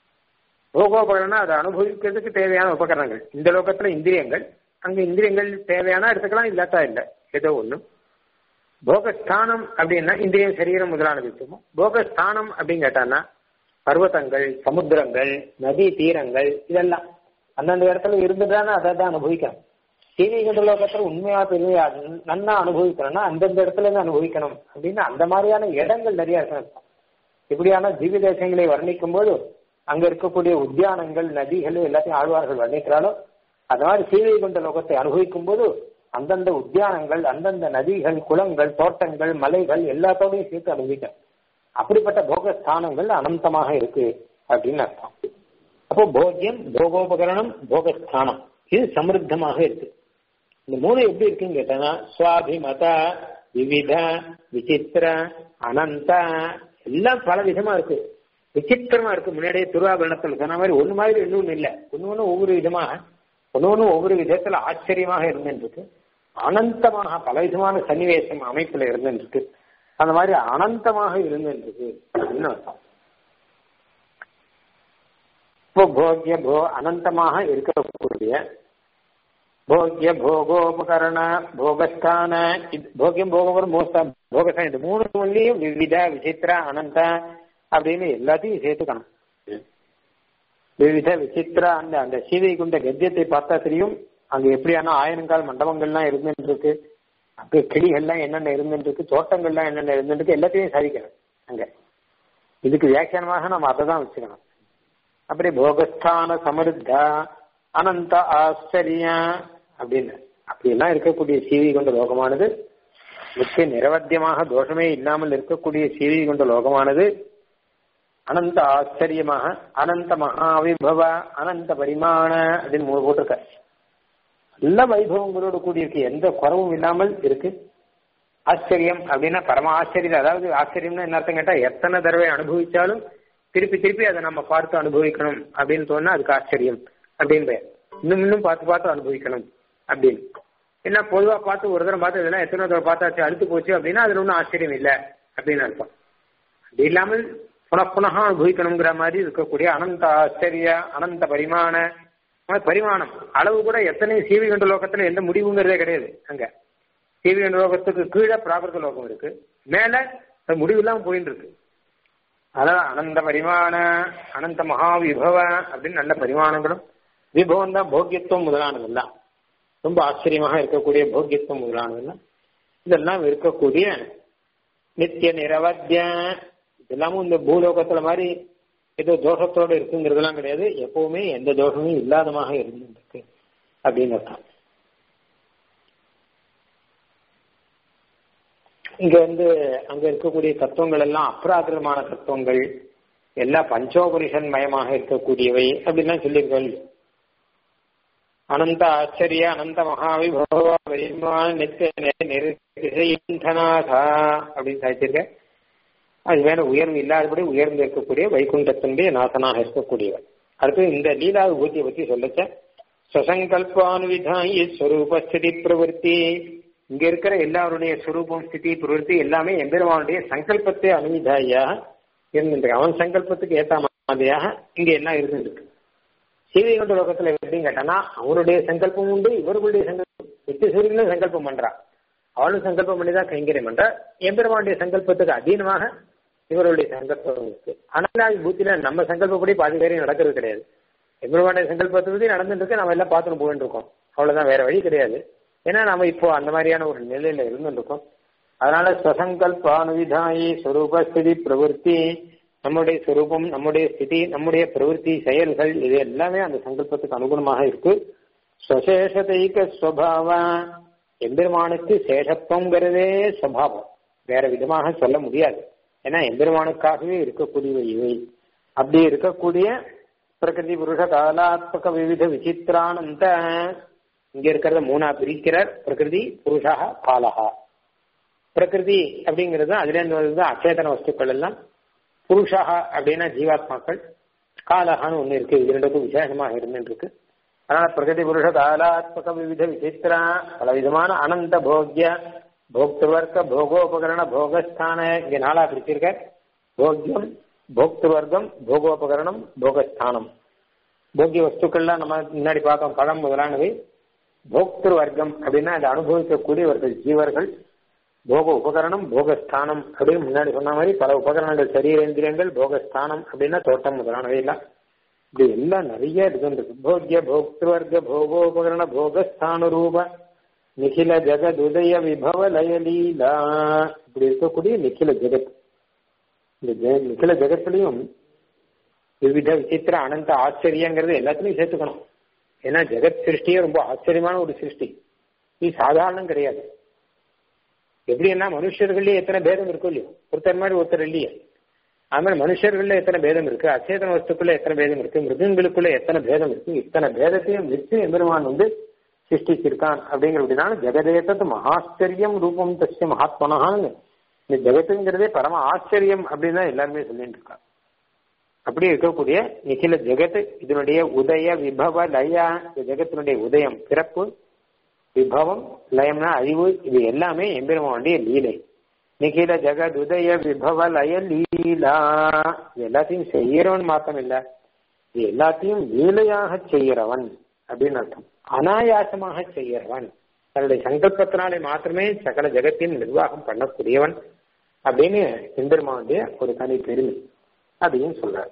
S1: போகோபகரணம் அதை அனுபவிக்கிறதுக்கு தேவையான உபகரணங்கள் இந்த லோகத்துல இந்திரியங்கள் அங்க இந்திரியங்கள் தேவையான எடுத்துக்கலாம் இல்லாட்டா இல்லை ஏதோ ஒண்ணும் போகஸ்தானம் அப்படின்னா இந்திரியம் சரீரம் முதலான விஷயமும் போகஸ்தானம் அப்படின்னு கேட்டான்னா பர்வதங்கள் சமுத்திரங்கள் நதி தீரங்கள் இதெல்லாம் அந்தந்த இடத்துல இருந்துதானே அதை தான் அனுபவிக்கணும் சீனிகண்ட லோகத்துல உண்மையா பெருமையா நன்னா அனுபவிக்கணும்னா அந்தந்த இடத்துல இருந்து அனுபவிக்கணும் அப்படின்னு அந்த மாதிரியான இடங்கள் நிறைய இருக்கணும் இப்படியான ஜீவி தேசங்களை வர்ணிக்கும் போது அங்க இருக்கக்கூடிய உத்தியானங்கள் நதிகள் எல்லாத்தையும் ஆழ்வார்கள் வர்ணிக்கிறாலும் அது மாதிரி சீவை கொண்ட லோகத்தை அனுபவிக்கும் போது அந்தந்த உத்தியானங்கள் அந்தந்த நதிகள் குளங்கள் தோட்டங்கள் மலைகள் எல்லாத்தோடையும் சேர்த்து அனுபவிக்க அப்படிப்பட்ட போகஸ்தானங்கள் அனந்தமாக இருக்கு அப்படின்னு அர்த்தம் அப்போ போக்கியம் போகோபகரணம் போகஸ்தானம் இது சமிருத்தமாக இருக்கு இந்த மூணு எப்படி இருக்குன்னு கேட்டா சுவாபிமத விவித விசித்திர அனந்த எல்லாம் பல விதமா இருக்கு விசித்திரமா இருக்கு முன்னாடியே திருவாபரணத்தில் சொன்ன மாதிரி ஒண்ணு மாதிரி இன்னொன்னு இல்லை ஒண்ணு ஒண்ணு ஒவ்வொரு விதமா ஒண்ணு ஒண்ணு ஒவ்வொரு விதத்துல ஆச்சரியமாக இருந்துருக்கு அனந்தமாக பலவிதமான சன்னிவேசம் அமைப்புல இருந்துருக்கு அந்த மாதிரி அனந்தமாக இருந்துருக்கு அப்படின்னு அர்த்தம் போகிய போ அனந்தமாக இருக்கக்கூடிய போகிய போகோபகரண போகஸ்தான போகியம் போகம் மோஸ்தான் போகஸ்தான் இந்த மூணு ஒன்றியும் விவித விசித்திர அனந்த அப்படின்னு எல்லாத்தையும் சேர்த்துக்கணும் விவித விசித்திரா அந்த அந்த சீதை குண்ட கத்தியத்தை பார்த்தா தெரியும் அங்க எப்படியான ஆயிரங்கால் மண்டபங்கள்லாம் இருந்துட்டு இருக்கு அங்க கிளிகள்லாம் என்னென்ன இருந்துட்டு இருக்கு தோட்டங்கள்லாம் என்னென்ன இருந்துட்டு இருக்கு எல்லாத்தையும் சாதிக்கணும் அங்க இதுக்கு வியாக்கியானமாக நம்ம அதை தான் வச்சுக்கணும் அப்படி போகஸ்தான சமருத்தா அனந்த ஆச்சரியா அப்படின்னு அப்படியெல்லாம் இருக்கக்கூடிய சீவி கொண்ட லோகமானது முக்கிய நிரவத்தியமாக தோஷமே இல்லாமல் இருக்கக்கூடிய சீவி கொண்ட லோகமானது அனந்த ஆச்சரியமாக அனந்த மகாவிபவ அனந்த பரிமாண அப்படின்னு மூணு போட்டிருக்க நல்ல வைபவங்களோடு கூடியிருக்கு எந்த குறவும் இல்லாமல் இருக்கு ஆச்சரியம் அப்படின்னா பரம ஆச்சரியம் அதாவது ஆச்சரியம்னா என்ன அர்த்தம் கேட்டா எத்தனை தடவை அனுபவிச்சாலும் திருப்பி திருப்பி அதை நம்ம பார்த்து அனுபவிக்கணும் அப்படின்னு தோணுனா அதுக்கு ஆச்சரியம் அப்படின்னு இன்னும் இன்னும் பார்த்து பார்த்து அனுபவிக்கணும் அப்படின்னு என்ன பொதுவா பார்த்து ஒரு தடவை பார்த்து இதெல்லாம் எத்தனை தடவை பார்த்தாச்சு அழுத்து போச்சு அப்படின்னா அதுல ஒன்றும் ஆச்சரியம் இல்லை அப்படின்னு அர்த்தம் அப்படி இல்லாமல் புன புனகா அனுபவிக்கணுங்கிற மாதிரி இருக்கக்கூடிய அனந்த ஆச்சரிய அனந்த பரிமாண பரிமாணம் அளவு கூட எத்தனை சீவி கண்ட லோகத்துல எந்த முடிவுங்கிறதே கிடையாது அங்க சீவி கண்ட லோகத்துக்கு கீழே பிராகிருத லோகம் இருக்கு மேல முடிவு இல்லாம போயிட்டு இருக்கு அதான் அனந்த பரிமாண அனந்த மகாவிபவ அப்படின்னு நல்ல பரிமாணங்களும் விபவம் தான் போக்கியத்துவம் முதலானதெல்லாம் ரொம்ப ஆச்சரியமாக இருக்கக்கூடிய போக்கியத்துவம் முதலானதெல்லாம் இதெல்லாம் இருக்கக்கூடிய நித்திய நிரவத்திய இதெல்லாமும் இந்த பூலோகத்துல மாதிரி ஏதோ தோஷத்தோடு இருக்குங்கிறதெல்லாம் கிடையாது எப்பவுமே எந்த தோஷமும் இல்லாதமாக இருந்துருக்கு அப்படின்னு அர்த்தம் இங்க வந்து அங்க இருக்கக்கூடிய தத்துவங்கள் எல்லாம் அப்ராகிரமான தத்துவங்கள் எல்லாம் பஞ்சோபரிஷன் மயமாக இருக்கக்கூடியவை அப்படின்லாம் சொல்லியிருக்கோம் அனந்த ஆச்சரிய அனந்த மகாவிபவ நித்தியநாதா அப்படின்னு சாதிச்சிருக்க அது மேல உயர்வு இல்லாதபடி உயர்ந்து இருக்கக்கூடிய வைகுண்டத்தினுடைய நாசனாக இருக்கக்கூடியவர் அடுத்து இந்த லீலா விபூதியை பத்தி சொல்லச்ச சசங்கல்பானுவிதாயி ஸ்வரூபஸ்திதி பிரவருத்தி இங்க இருக்கிற எல்லாருடைய ஸ்வரூபம் ஸ்திதி பிரவருத்தி எல்லாமே எம்பெருமானுடைய சங்கல்பத்தை அனுவிதாயாக இருந்துட்டு அவன் சங்கல்பத்துக்கு ஏற்ற மாதிரியாக இங்க எல்லாம் இருந்துருக்கு சீதைகுண்ட லோகத்துல எப்படின்னு கேட்டானா அவருடைய சங்கல்பம் உண்டு இவர்களுடைய சங்கல்பம் நித்திய சூரியனும் சங்கல்பம் பண்றா அவளும் சங்கல்பம் பண்ணி தான் கைங்கரியம் பண்றா எம்பெருமானுடைய சங்கல்பத்துக்கு அதீனமாக இவருடைய சங்கல்பம் இருக்கு ஆனால் பூத்தில நம்ம சங்கல்பப்படி பாதி பேரையும் நடக்கிறது கிடையாது எம்பெருமானுடைய சங்கல்பத்தை பத்தி நடந்துட்டு இருக்கு நம்ம எல்லாம் பார்த்துட்டு போயிட்டு இருக்கோம் அவ்வளவுதான் வேற வழி கிடையாது ஏன்னா நம்ம இப்போ அந்த மாதிரியான ஒரு நிலையில இருந்துட்டு இருக்கோம் அதனால ஸ்வசங்கல்பானுவிதாயி ஸ்வரூபஸ்திதி பிரவருத்தி நம்முடைய ஸ்வரூபம் நம்முடைய ஸ்திதி நம்முடைய பிரவருத்தி செயல்கள் இது எல்லாமே அந்த சங்கல்பத்துக்கு அனுகுணமாக இருக்கு ஸ்வசேஷதைக ஸ்வபாவ எம்பெருமானுக்கு சேஷத்துவங்கிறதே சுவாவம் வேற விதமாக சொல்ல முடியாது ஏன்னா எம்பெருமானுக்காகவே இருக்கக்கூடியவை இவை அப்படி இருக்கக்கூடிய பிரகிருதி புருஷ காலாத்மக விவித விசித்திரானந்த இங்க இருக்கிறத மூணா பிரிக்கிறார் பிரகிருதி புருஷா காலஹா பிரகிருதி அப்படிங்கிறது அதுல இருந்து அச்சேதன வஸ்துக்கள் எல்லாம் புருஷா அப்படின்னா ஜீவாத்மாக்கள் காலஹான்னு ஒண்ணு இருக்கு இது ரெண்டுக்கும் விசேஷமாக இருந்துட்டு இருக்கு அதனால பிரகிருதி புருஷ காலாத்மக விவித விசித்திரா பல விதமான அனந்த போக்ய போக்திருவர்க்க போகோபகரண போகஸ்தான இங்க நாளா பிரிச்சிருக்க போக்கியம் போக்திருவர்க்கம் போகோபகரணம் போகஸ்தானம் போக்கிய வஸ்துக்கள்லாம் நம்ம முன்னாடி பார்த்தோம் பழம் முதலானவை போக்திரு வர்க்கம் அப்படின்னா அதை அனுபவிக்கக்கூடியவர்கள் ஜீவர்கள் போக உபகரணம் போகஸ்தானம் அப்படின்னு முன்னாடி சொன்ன மாதிரி பல உபகரணங்கள் சரீரேந்திரியங்கள் போகஸ்தானம் அப்படின்னா தோட்டம் முதலானவை எல்லாம் இது எல்லாம் நிறைய இருக்கு போக்கிய போக்திருவர்க்க போகோபகரண போகஸ்தான ரூப நிகில ஜெகத் உதய விபவ லயலீலா இப்படி இருக்கக்கூடிய நிகில ஜெகத் இந்த நிகில ஜெகத்திலையும் விவித விசித்திர அனந்த ஆச்சரியங்கிறது எல்லாத்துலயும் சேர்த்துக்கணும் ஏன்னா ஜெகத் சிருஷ்டியே ரொம்ப ஆச்சரியமான ஒரு சிருஷ்டி இது சாதாரணம் கிடையாது எப்படின்னா மனுஷர்கள்லயே எத்தனை பேதம் இருக்கும் இல்லையோ ஒருத்தர் மாதிரி ஒருத்தர் இல்லையே அது மாதிரி மனுஷர்கள்ல எத்தனை பேதம் இருக்கு அச்சேதன வஸ்துக்குள்ள எத்தனை பேதம் இருக்கு மிருகங்களுக்குள்ள எத்தனை பேதம் இருக்கு இத்தனை பேதத்தையும் விட்டு எம்பெருமான் வந்து சிருஷ்டிச்சிருக்கான் அப்படிங்கிறதுனால ஜெகதேதத்து மகாச்சரியம் ரூபம் தசிய மகாத்மனான்னு இந்த ஜெகத்துங்கிறதே பரம ஆச்சரியம் அப்படின்னு தான் எல்லாருமே சொல்லிட்டு இருக்காங்க அப்படி இருக்கக்கூடிய நிகில ஜெகத் இதனுடைய உதய விபவ லய இந்த ஜெகத்தினுடைய உதயம் பிறப்பு விபவம் லயம்னா அழிவு இது எல்லாமே எம்பெருமானுடைய லீலை நிகில ஜெகத் உதய விபவ லய லீலா இது எல்லாத்தையும் செய்யறவன் மாத்திரம் இல்ல இது எல்லாத்தையும் லீலையாக செய்கிறவன் அப்படின்னு அர்த்தம் அனாயாசமாக செய்கிறவன் தன்னுடைய சங்கல்பத்தினாலே மாத்திரமே சகல ஜெகத்தையும் நிர்வாகம் பண்ணக்கூடியவன் அப்படின்னு எம்பெருமானுடைய ஒரு தனி பெருமை அப்படின்னு சொல்றார்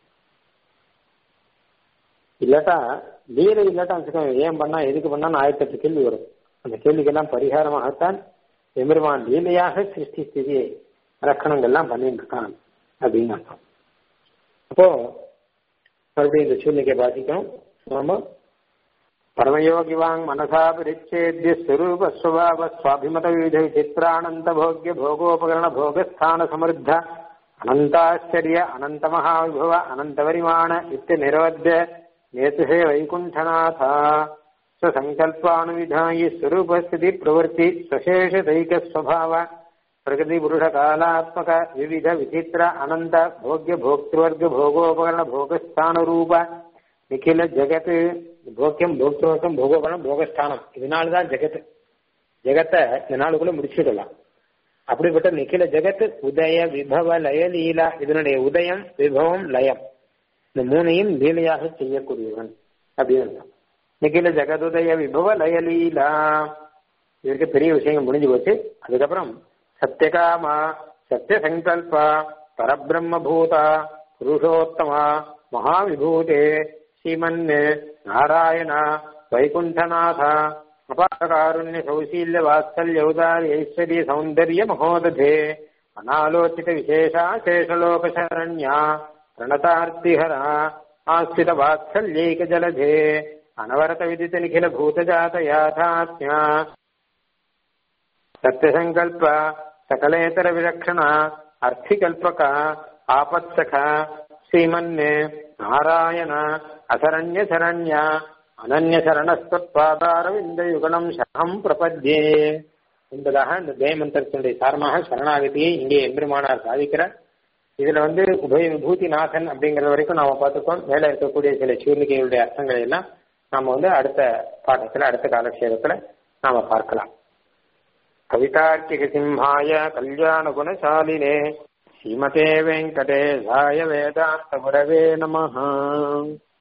S1: இல்லாட்டா லீலை இல்லாட்டா வச்சுக்கோங்க ஏன் பண்ணா எதுக்கு பண்ணா ஆயிரத்தெட்டு கேள்வி வரும் அந்த கேள்விக்கெல்லாம் பரிகாரமாகத்தான் எம்பெருமான் லீலையாக சிருஷ்டி ஸ்திதி ரக்கணங்கள்லாம் பண்ணிட்டு இருக்கான் அப்படின்னு அர்த்தம் அப்போ மறுபடியும் இந்த சூழ்நிலையை பாதிக்கும் நாம பரமயோகி வாங் மனசா பரிச்சேத்ய ஸ்வரூப ஸ்வபாவ சுவாபிமத விவித விசித்ரானந்த போக்ய போகோபகரண போகஸ்தான சமருத்த அனந்தாச்சரிய அனந்த மகாவிபவ அனந்த பரிமாண இத்திய நிரவத்திய நேத்துஹே வைகுண்டநாதா स्वसङ्कल्पानुविधायि स्वरूपस्थिति प्रवृत्ति स्वशेषदैकस्वभाव प्रकृति पुरुष कालात्मक विविध विचित्र अनन्त भोग्य भोक्तृवर्ग भोगोपकरण भोगस्थानरूप நிখিல ஜெகத் போக்கியம் போக்திருவர்க்கம் போகோபலம் போகஸ்தானம் இதனாலதான் ஜெகத் ஜெகத்தை இந்த நாளுக்குள்ள முடிச்சுடலாம் அப்படிப்பட்ட நிখিல ஜெகத் உதய விபவ லய லீலா இதனுடைய உதயம் விபவம் லயம் இந்த மூணையும் லீலையாக செய்யக்கூடியவன் அப்படின்னு அர்த்தம் நிகில ஜெகதுதய விபவ லயலீலா இதற்கு பெரிய விஷயங்கள் முடிஞ்சு போச்சு அதுக்கப்புறம் சத்தியகாமா சத்திய சங்கல்பா பரபிரம்ம பூதா புருஷோத்தமா மகாவிபூதே ஸ்ரீமன் நாராயண வைகுண்டநாதா அபாரகாருண்ய சௌசீல்ய வாத்சல்ய உதாரி ஐஸ்வர்ய சௌந்தர்ய மகோததே அனாலோச்சித விசேஷா சேஷலோக சரண்யா பிரணதார்த்திஹரா ஆஸ்தித வாத்சல்யைக ஜலதே அனவரத விதித்த நிகில பூதஜாத யாதாத்யா சத்தியசங்கல்ப சகலேதர விலக்ஷண அர்த்திகல்பக ஆபத்சக ஸ்ரீமன் நாராயண அசரண்ய சரண்ய அனன்ய சரணஸ்தத்பாதாரவிந்த யுகனம் சகம் பிரபத்யே என்பதாக இந்த ஜெயமந்திரத்தினுடைய சாரமாக சரணாகதியை இங்கே எம்பெருமானார் சாதிக்கிறார் இதுல வந்து உபய விபூதி நாதன் அப்படிங்கறது வரைக்கும் நாம பார்த்துக்கோம் மேல இருக்கக்கூடிய சில சூர்ணிகைகளுடைய அர்த்தங்களை எல்லாம் நாம வந்து அடுத்த பாடத்துல அடுத்த காலக்ஷேபத்துல நாம பார்க்கலாம் கவிதார்க்கிக சிம்ஹாய கல்யாண குணசாலினே ஸ்ரீமதே வெங்கடேசாய வேதாந்த குரவே நமஹ